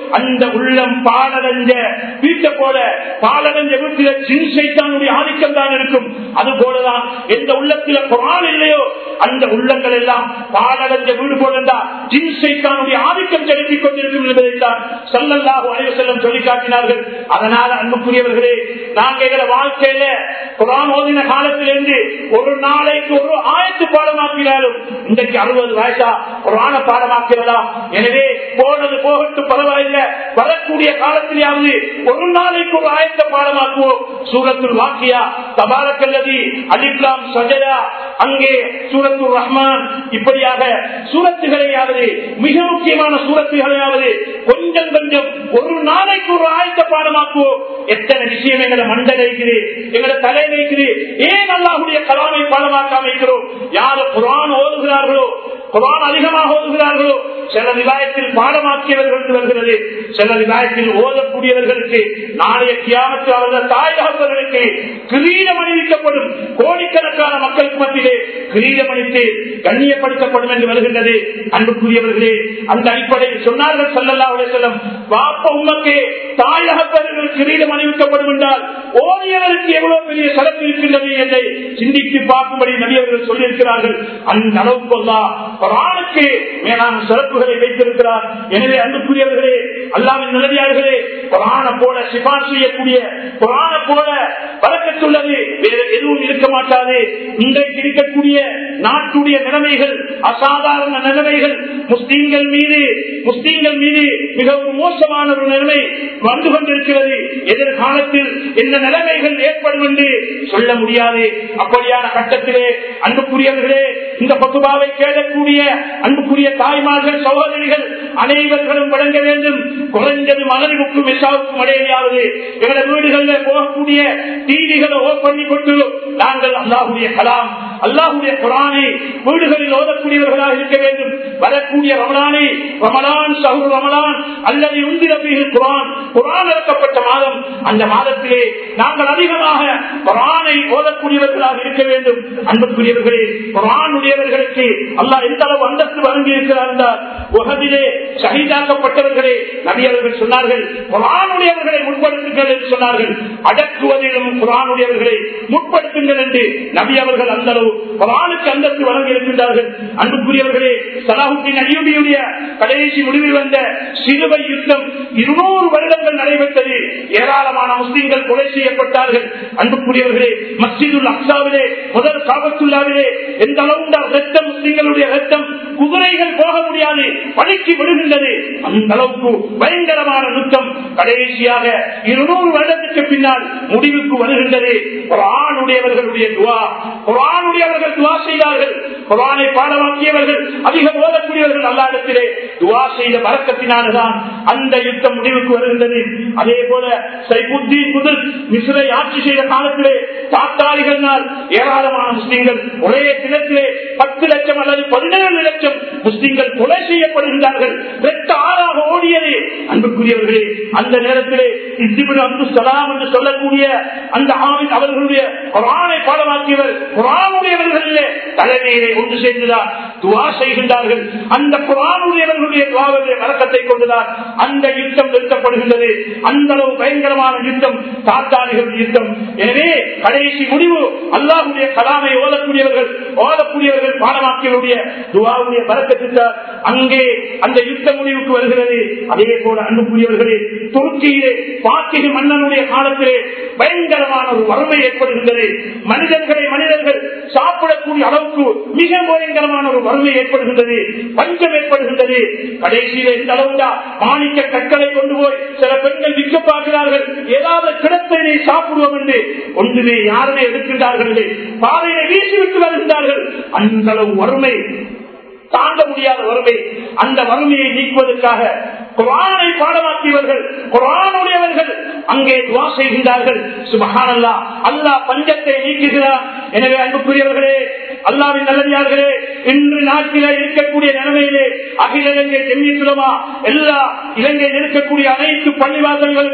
அந்த உள்ளம் பாலடைஞ்ச வீட்டை போல பாலடைஞ்ச வீட்டில சின்சைத்தானுடைய ஆதிக்கம் தான் இருக்கும் அது போலதான் எந்த உள்ளத்தில குரான் இல்லையோ அந்த உள்ளங்கள் எல்லாம் பாலடைஞ்ச வீடு போலண்டா ஜின்சைத்தானுடைய ஆதிக்கம் செலுத்திக் கொண்டிருக்கும் என்பதைத்தான் சல்லல்லாஹு அலைஹி வஸல்லம் சொல்லி காட்டினார்கள் அதனால அன்புக்குரியவர்களே நாங்க எங்களை வாழ்க்கையில குரான் ஓதின காலத்திலிருந்து ஒரு நாளைக்கு ஒரு ஆயத்து பாடமாக்கினாலும் இன்றைக்கு அறுபது வயசா குரான பாடமாக்கிறதா எனவே போனது போகட்டும் பரவாயில்லை வரக்கூடிய காலத்திலேயாவது ஒரு நாளைக்கு ஒரு ஆயத்த பாடமாக்குவோம் சூரத்துல் வாக்கியா தபாரக்கல்லதி அலிப்லாம் சஜரா அங்கே சூரத்துல் ரஹ்மான் இப்படியாக சூரத்துகளையாவது மிக முக்கியமான சூரத்துகளையாவது கொஞ்சம் கொஞ்சம் ஒரு நாளைக்கு ஒரு ஆயத்த பாடமாக்குவோம் எத்தனை விஷயம் எங்களை மண்டல இருக்குது எங்களை தலை வைக்குது ஏன் அல்லாஹுடைய கலாமை பாடமாக்காம இருக்கிறோம் யாரு குரான் ஓதுகிறார்களோ குரான் அதிகமாக ஓதுகிறார்களோ சில விவாயத்தில் பாடமாக்கியவர்கள் வருகிறது சில விவாயத்தில் ஓதக்கூடியவர்களுக்கு நாளைய கியாமத்து அவர்கள் தாய் தகவல்களுக்கு கிரீடம் அணிவிக்கப்படும் கோடிக்கணக்கான மக்களுக்கு மத்தியிலே கிரீடம் அணித்து கண்ணியப்படுத்தப்படும் என்று வருகின்றது அன்புக்குரியவர்களே அந்த அடிப்படையில் சொன்னார்கள் சொல்லல்லா செல்லம் வாப்ப உமக்கு தாய் தகப்பர்கள் கிரீடம் அணிவிக்கப்படும் என்றால் ஓதியவருக்கு எவ்வளவு பெரிய சிறப்பு இருக்கின்றது என்பதை சிந்தித்து பார்க்கும்படி நபியவர்கள் சொல்லியிருக்கிறார்கள் அந்த அளவுக்கு குரானுக்கு மேலான சிறப்புகளை வைத்திருக்கிறார் எனவே அன்புக்குரியவர்களே அல்லாவின் நிலவியார்களே குரான போல சிபான் செய்யக்கூடிய குரான போல வழக்கத்துள்ளது வேறு எதுவும் இருக்க மாட்டாது இன்றைக்கு இருக்கக்கூடிய நாட்டுடைய நிலைமைகள் அசாதாரண நிலைமைகள் முஸ்லீம்கள் மீது முஸ்லீம்கள் மீது மிகவும் மோசமான ஒரு நிலைமை வந்து கொண்டிருக்கிறது எதிர்காலத்தில் என்ன நிலைமைகள் ஏற்படும் என்று சொல்ல முடியாது அப்படியான கட்டத்திலே அன்புக்குரியவர்களே இந்த பத்துபாவை கேட்கக்கூடிய அன்புக்குரிய தாய்மார்கள் சகோதரிகள் அனைவர்களும் வழங்க வேண்டும் குறைஞ்சது மகனுக்கும் மெசாவுக்கும் அடையாவது எங்களோட வீடுகளில் போகக்கூடிய டிவிகளை ஓப் பண்ணி கொண்டு நாங்கள் அல்லாஹுடைய கலாம் அல்லாஹுடைய குரானை வீடுகளில் ஓதக்கூடியவர்களாக இருக்க வேண்டும் வரக்கூடிய ரமலானை ரமலான் சஹு ரமலான் அல்லது உந்திரபீர்கள் குரான் குரான் இறக்கப்பட்ட மாதம் அந்த மாதத்திலே நாங்கள் அதிகமாக குரானை ஓதக்கூடியவர்களாக இருக்க வேண்டும் அன்புக்குரியவர்களே குரானுடையவர்களுக்கு அல்லாஹ் எந்த அளவு அந்தஸ்து வழங்கி இருக்கிறார் என்றால் உகதிலே சகிதாக்கப்பட்டவர்களே நபியவர்கள் சொன்னார்கள் குரானுடையவர்களை முற்படுத்துங்கள் என்று சொன்னார்கள் அடக்குவதிலும் குரானுடையவர்களை முற்படுத்துங்கள் என்று நபி அவர்கள் அந்த அளவு குரானுக்கு அந்தஸ்து வழங்கி இருக்கின்றார்கள் அன்புக்குரியவர்களே சலாஹுத்தின் அடியுடைய கடைசி முடிவில் வந்த சிறுவை யுத்தம் இருநூறு வருடங்கள் நடைபெற்றது ஏராளமான முஸ்லீம்கள் கொலை செய்யப்பட்டார்கள் அன்புக்குரியவர்களே மஸ்ஜிதுல் அக்சாவிலே முதல் காபத்துள்ளாவிலே எந்த அளவு ரத்தம் முஸ்லீம்களுடைய ரத்தம் குதிரைகள் போக முடியாது பணிக்கு விடுகின்றது அந்த அளவுக்கு பயங்கரமான யுத்தம் கடைசியாக இருநூறு வருடத்துக்கு பின்னால் முடிவுக்கு வருகின்றது குரானுடையவர்களுடைய துவா குரானுடையவர்கள் துவா செய்தார்கள் குரானை பாடமாக்கியவர்கள் அதிகம் ஓதக்கூடியவர்கள் அல்லாடத்திலே துவா செய்த பழக்கத்தினால்தான் அந்த யுத்தம் முடிவுக்கு வருகின்றது அதே போல சைபுத்தீன் முதல் மிஸ்ரை ஆட்சி செய்த காலத்திலே தாத்தாரிகளினால் ஏராளமான முஸ்லிம்கள் ஒரே தினத்திலே பத்து லட்சம் அல்லது பதினேழு லட்சம் முஸ்லிம்கள் கொலை செய்யப்படுகின்றார்கள் வெட்ட ஆறாக ஓடியது அன்புக்குரியவர்களே அந்த நேரத்திலே இத்திபின் அப்து சலாம் என்று சொல்லக்கூடிய அந்த ஆவின் அவர்களுடைய குரானை பாடமாக்கியவர் குரானுடையவர்களிலே தலைமையிலே ஒன்று சேர்ந்துதான் துவா செய்கின்றார்கள் அந்த குரானுடையவர்களுடைய துவாவுடைய வழக்கத்தை கொண்டுதான் அந்த யுத்தம் நிறுத்தப்படுகின்றது அந்த அளவு பயங்கரமான யுத்தம் தாத்தாரிகள் யுத்தம் எனவே கடைசி முடிவு அல்லாஹுடைய கலாமை ஓதக்கூடியவர்கள் ஓதக்கூடியவர்கள் பாடமாக்கியவருடைய துவாவுடைய வழக்கத்திற்கார் அங்கே அந்த யுத்த முடிவுக்கு வருகிறது அதே போல அன்புக்குரியவர்களே துருக்கியிலே பாக்கிய மன்னனுடைய காலத்திலே பயங்கரமான ஒரு வறுமை ஏற்படுகின்றது மனிதர்களை மனிதர்கள் சாப்பிடக்கூடிய அளவுக்கு மிக பயங்கரமான ஒரு வறுமை ஏற்படுகின்றது பஞ்சம் ஏற்படுகின்றது கடைசியில இந்த அளவுண்டா மாணிக்க கற்களை கொண்டு போய் சில பெண்கள் விற்க பார்க்கிறார்கள் ஏதாவது கிடத்தை சாப்பிடுவோம் என்று ஒன்றுமே யாருமே எடுக்கின்றார்கள் பாதையை வீசிவிட்டு வருகின்றார்கள் அந்த அளவு வறுமை தாங்க முடியாத வறுமை அந்த வறுமையை நீக்குவதற்காக குரானை பாடமாக்கியவர்கள் குரானுடையவர்கள் அங்கே துவா செய்கின்றார்கள் சுபகானல்லா அல்லா பஞ்சத்தை நீக்குகிறார் எனவே அன்புக்குரியவர்களே அல்லாவின் நல்லடியார்களே இன்று நாட்டில இருக்கக்கூடிய நிலைமையிலே அகில இலங்கை தென்னியத்துலமா எல்லா இலங்கையில் இருக்கக்கூடிய அனைத்து பள்ளிவாசல்களுக்கும்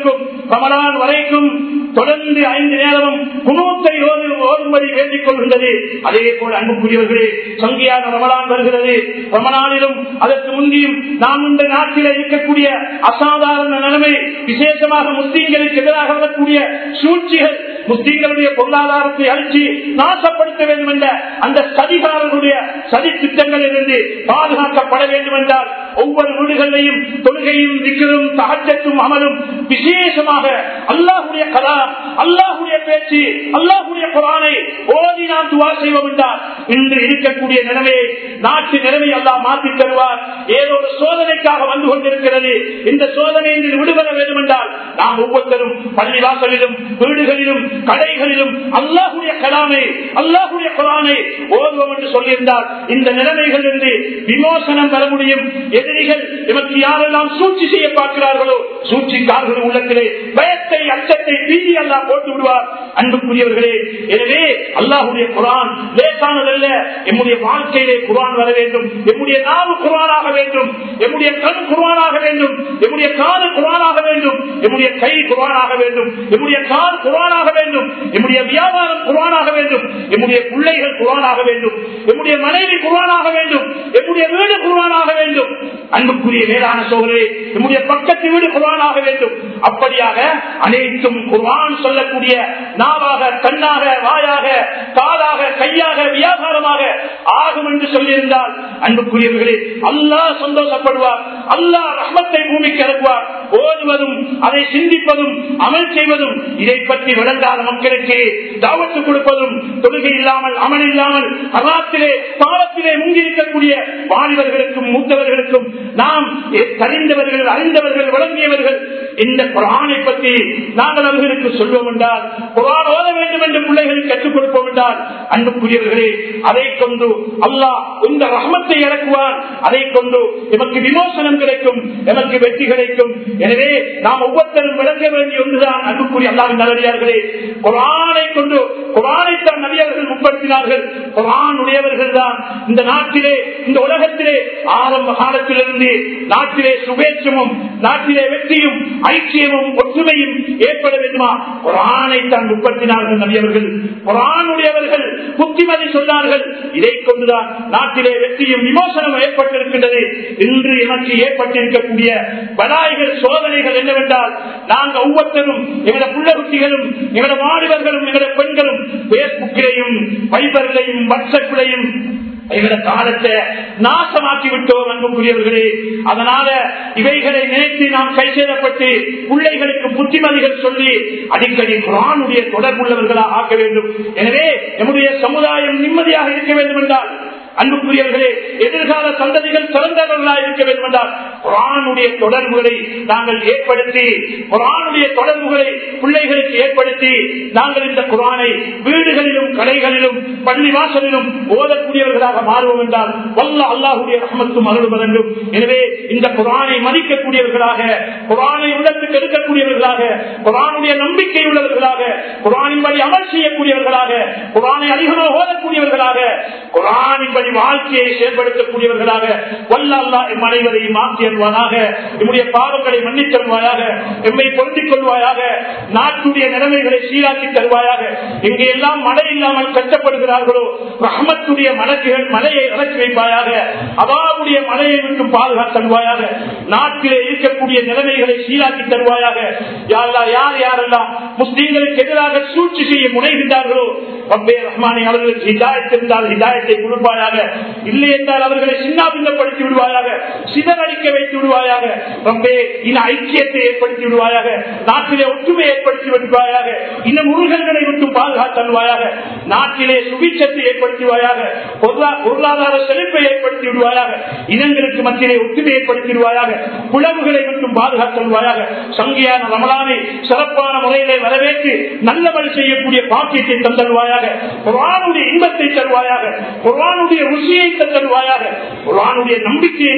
ரமலான் வரைக்கும் தொடர்ந்து ஐந்து நேரமும் குணூத்தை ஓடும்படி வேண்டிக் கொள்கின்றது அதே போல அன்புக்குரியவர்களே சங்கியான ரமலான் வருகிறது ரமலானிலும் அதற்கு முந்தியும் நாம் இந்த நாட்டில் இருக்கக்கூடிய அசாதாரண நிலைமை விசேஷமாக முஸ்லீம்களுக்கு எதிராக வரக்கூடிய சூழ்ச்சிகள் முஸ்லீம்களுடைய பொருளாதாரத்தை அழிச்சு நாசப்படுத்த வேண்டும் என்ற அந்த சதிகாரர்களுடைய சதி திட்டங்களிலிருந்து பாதுகாக்கப்பட வேண்டும் என்றால் ஒவ்வொரு வீடுகளிலையும் தொழுகையும் விக்கிரும் தகச்சத்தும் அமலும் விசேஷமாக அல்லாஹுடைய கலாம் அல்லாஹுடைய பேச்சு அல்லாஹுடைய குரானை ஓதி நாம் துவா செய்வோம் என்றால் இன்று இருக்கக்கூடிய நிலைமையை நாட்டு நிலைமை எல்லாம் மாற்றி தருவார் ஏதோ ஒரு சோதனைக்காக வந்து கொண்டிருக்கிறது இந்த சோதனையில் விடுபட வேண்டும் என்றால் நாம் ஒவ்வொருத்தரும் பள்ளிவாசலிலும் வீடுகளிலும் கடைகளிலும் அல்லாஹுடைய கலாமை அல்லாஹுடைய குரானை ஓதுவோம் என்று சொல்லியிருந்தால் இந்த நிலைமைகளிலிருந்து விமோசனம் பெற முடியும் எதிரிகள் எமக்கு யாரெல்லாம் சூழ்ச்சி செய்ய பார்க்கிறார்களோ சூழ்ச்சிக்காரர்கள் உள்ளத்திலே பயத்தை அச்சத்தை பீதி அல்லா போட்டு விடுவார் அன்புக்குரியவர்களே எனவே அல்லாஹுடைய குரான் லேசானதல்ல எம்முடைய வாழ்க்கையிலே குரான் வர வேண்டும் எம்முடைய நாவு குரானாக வேண்டும் எம்முடைய கண் குரானாக வேண்டும் எம்முடைய காது குரானாக வேண்டும் எம்முடைய கை குரானாக வேண்டும் எம்முடைய கால் குரானாக வேண்டும் எம்முடைய வியாபாரம் குரானாக வேண்டும் எம்முடைய பிள்ளைகள் குரானாக வேண்டும் எம்முடைய மனைவி குரானாக வேண்டும் எம்முடைய வீடு குரானாக வேண்டும் அன்புக்குரிய மேலான சோழரே நம்முடைய பக்கத்து வீடு குரானாக வேண்டும் அப்படியாக அனைத்தும் குரான் சொல்லக்கூடிய நாவாக கண்ணாக வாயாக காலாக கையாக வியாபாரமாக ஆகும் என்று சொல்லியிருந்தால் அன்புக்குரியவர்களே அல்லாஹ் சந்தோஷப்படுவார் அல்லாஹ் ரஹ்மத்தை பூமிக்கு இறக்குவார் ஓதுவதும் அதை சிந்திப்பதும் அமல் செய்வதும் இதை பற்றி விளங்காத மக்களுக்கு தாவத்து கொடுப்பதும் தொழுகை இல்லாமல் அமல் இல்லாமல் அராத்திலே பாவத்திலே முங்கியிருக்கக்கூடிய வாலிபர்களுக்கும் மூத்தவர்களுக்கும் நாம் தெரிந்தவர்கள் அறிந்தவர்கள் விளங்கியவர்கள் இந்த குரானை பற்றி நாங்கள் அவர்களுக்கு சொல்வோம் என்றால் குரான் ஓத வேண்டும் என்று பிள்ளைகளுக்கு கற்றுக் கொடுப்போம் என்றால் அன்புக்குரியவர்களே அதை கொண்டு அல்லாஹ் இந்த ரஹமத்தை இறக்குவார் அதை கொண்டு எமக்கு விமோசனம் கிடைக்கும் எமக்கு வெற்றி கிடைக்கும் எனவே நாம் ஒவ்வொருத்தரும் விளங்க வேண்டிய ஒன்றுதான் அன்புக்குரிய அல்லாவின் நல்லடியார்களே குரானை கொண்டு குரானைத்தான் நபியவர்கள் முற்படுத்தினார்கள் குரான் உடையவர்கள் தான் இந்த நாட்டிலே இந்த உலகத்திலே ஆரம்ப காலத்திலிருந்து நாட்டிலே சுபேட்சமும் நாட்டிலே வெற்றியும் ஐக்கியமும் ஒற்றுமையும் ஏற்பட வேண்டுமா குரானை தான் முற்படுத்தினார்கள் நபியவர்கள் குரானுடையவர்கள் புத்திமதி சொன்னார்கள் இதை கொண்டுதான் நாட்டிலே வெற்றியும் விமோசனம் ஏற்பட்டிருக்கின்றது இன்று எனக்கு ஏற்பட்டிருக்கக்கூடிய பலாய்கள் சோதனைகள் என்னவென்றால் நாங்கள் ஒவ்வொருத்தரும் எங்களோட புள்ள குட்டிகளும் எங்களோட மாணவர்களும் எங்களோட பெண்களும் பேஸ்புக்கிலையும் வைபரிலையும் வாட்ஸ்அப்பிலையும் எங்களோட காலத்தை நாசமாக்கி விட்டோம் அன்புக்குரியவர்களே அதனால இவைகளை நினைத்து நாம் கைசேதப்பட்டு பிள்ளைகளுக்கு புத்திமதிகள் சொல்லி அடிக்கடி குரானுடைய தொடர்புள்ளவர்களாக ஆக்க வேண்டும் எனவே நம்முடைய சமுதாயம் நிம்மதியாக இருக்க வேண்டும் என்றால் அன்புக்குரியவர்களே எதிர்கால சந்ததிகள் சிறந்தவர்களாக இருக்க வேண்டும் என்றால் குரானுடைய தொடர்புகளை நாங்கள் ஏற்படுத்தி குரானுடைய தொடர்புகளை பிள்ளைகளுக்கு ஏற்படுத்தி நாங்கள் இந்த குரானை வீடுகளிலும் கடைகளிலும் பள்ளி வாசலிலும் ஓதக்கூடியவர்களாக மாறுவோம் என்றால் வல்ல அல்லாஹுடைய ரஹமத்தும் அருள் வேண்டும் எனவே இந்த குரானை மதிக்கக்கூடியவர்களாக குரானை உள்ளத்துக்கு எடுக்கக்கூடியவர்களாக குரானுடைய நம்பிக்கை உள்ளவர்களாக குரானின் வழி அமல் செய்யக்கூடியவர்களாக குரானை அதிகமாக ஓதக்கூடியவர்களாக குரானின் வழி வாழ்க்கையை செயல்படுத்தக்கூடியவர்களாக வல்ல அல்லா எம் அனைவரையும் மாற்றி அல்வானாக நம்முடைய பாவங்களை மன்னித் தருவாயாக எம்மை பொருந்திக் கொள்வாயாக நாட்டுடைய நிலைமைகளை சீராக்கி தருவாயாக எங்கே எல்லாம் மழை இல்லாமல் கஷ்டப்படுகிறார்களோ ரஹமத்துடைய மலக்குகள் மலையை இறக்கி வைப்பாயாக அவாவுடைய மலையை விட்டு பாதுகாத்து தருவாயாக நாட்டிலே இருக்கக்கூடிய நிலைமைகளை சீராக்கி தருவாயாக யாரா யார் யாரெல்லாம் முஸ்லீம்களுக்கு எதிராக சூழ்ச்சி செய்ய முனைகின்றார்களோ ரப்பே ரஹ்மானி அவர்களுக்கு ஹிதாயத் இருந்தால் ஹிதாயத்தை கொடுப்பாயாக இல்லை என்றால் அவர்களை சின்னாபின்னப்படுத்தி விடுவாயாக சிதறடிக்க வைத்து விடுவாயாக ரப்பே இன ஐக்கியத்தை ஏற்படுத்தி விடுவாயாக நாட்டிலே ஒற்றுமை ஏற்படுத்தி விடுவாயாக இந்த முருகன்களை விட்டு பாதுகாத்தல்வாயாக நாட்டிலே சுபிச்சத்தை ஏற்படுத்துவாயாக பொருளாதார செழிப்பை ஏற்படுத்தி விடுவாயாக இனங்களுக்கு மத்தியிலே ஒற்றுமை ஏற்படுத்தி விடுவாயாக புலவுகளை விட்டும் பாதுகாத்தல்வாயாக சங்கியான ரமலானை சிறப்பான முறையிலே வரவேற்று நல்லபடி செய்யக்கூடிய பாக்கியத்தை தந்தல்வாயாக குரானுடைய இன்பத்தை தருவாயாக குரானுடைய ருசியை தருவாயாக குரானுடைய நம்பிக்கையை தருவாயாக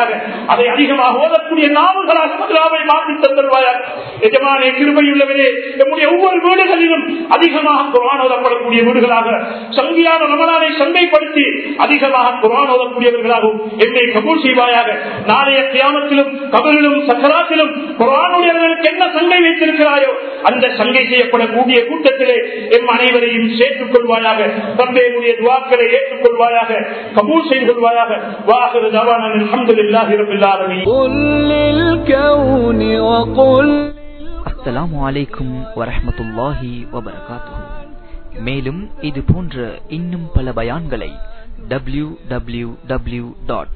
தந்தருவாயாக அதை அதிகமாக ஓதக்கூடிய நாவுகளாக மதுராவை மாற்றி தந்தருவாயாக எஜமானே கிருபையுள்ளவரே நம்முடைய ஒவ்வொரு வீடுகளிலும் அதிகமாக குரான் ஓதப்படக்கூடிய வீடுகளாக சங்கியான ரமணானை சந்தைப்படுத்தி அதிகமாக குரான் ஓதக்கூடியவர்களாகவும் என்னை கபூல் செய்வாயாக நாளைய கியாமத்திலும் கபலிலும் சக்கராத்திலும் குரானுடையவர்களுக்கு என்ன சங்கை வைத்திருக்கிறாயோ அந்த சங்கை செய்யப்படக்கூடிய கூட்டத்திலே எம் அனைவரையும் சேர்த்துக் கொள்வாயாக தந்தையுடைய துவாக்களை ஏற்றுக்கொள்வாயாக கபூல் செய்து கொள்வாயாக வாகர தவான அல்ஹம்துலில்லாஹி ரப்பில் ஆலமீன் قل للكون وقل அஸ்ஸலாமு அலைக்கும் வரஹ்மத்துல்லாஹி வபரகாத்துஹு மேலும் இது போன்ற இன்னும் பல பயான்களை W W W dot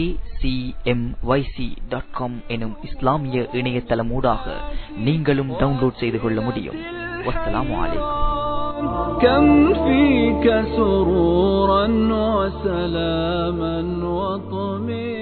dot com எனும் இஸ்லாமிய இணையதளமூடாக நீங்களும் டவுன்லோட் செய்து கொள்ள முடியும் வஸ்ஸலாமு அலைக்கும் كم فيك سرورا وسلاما وطمئنا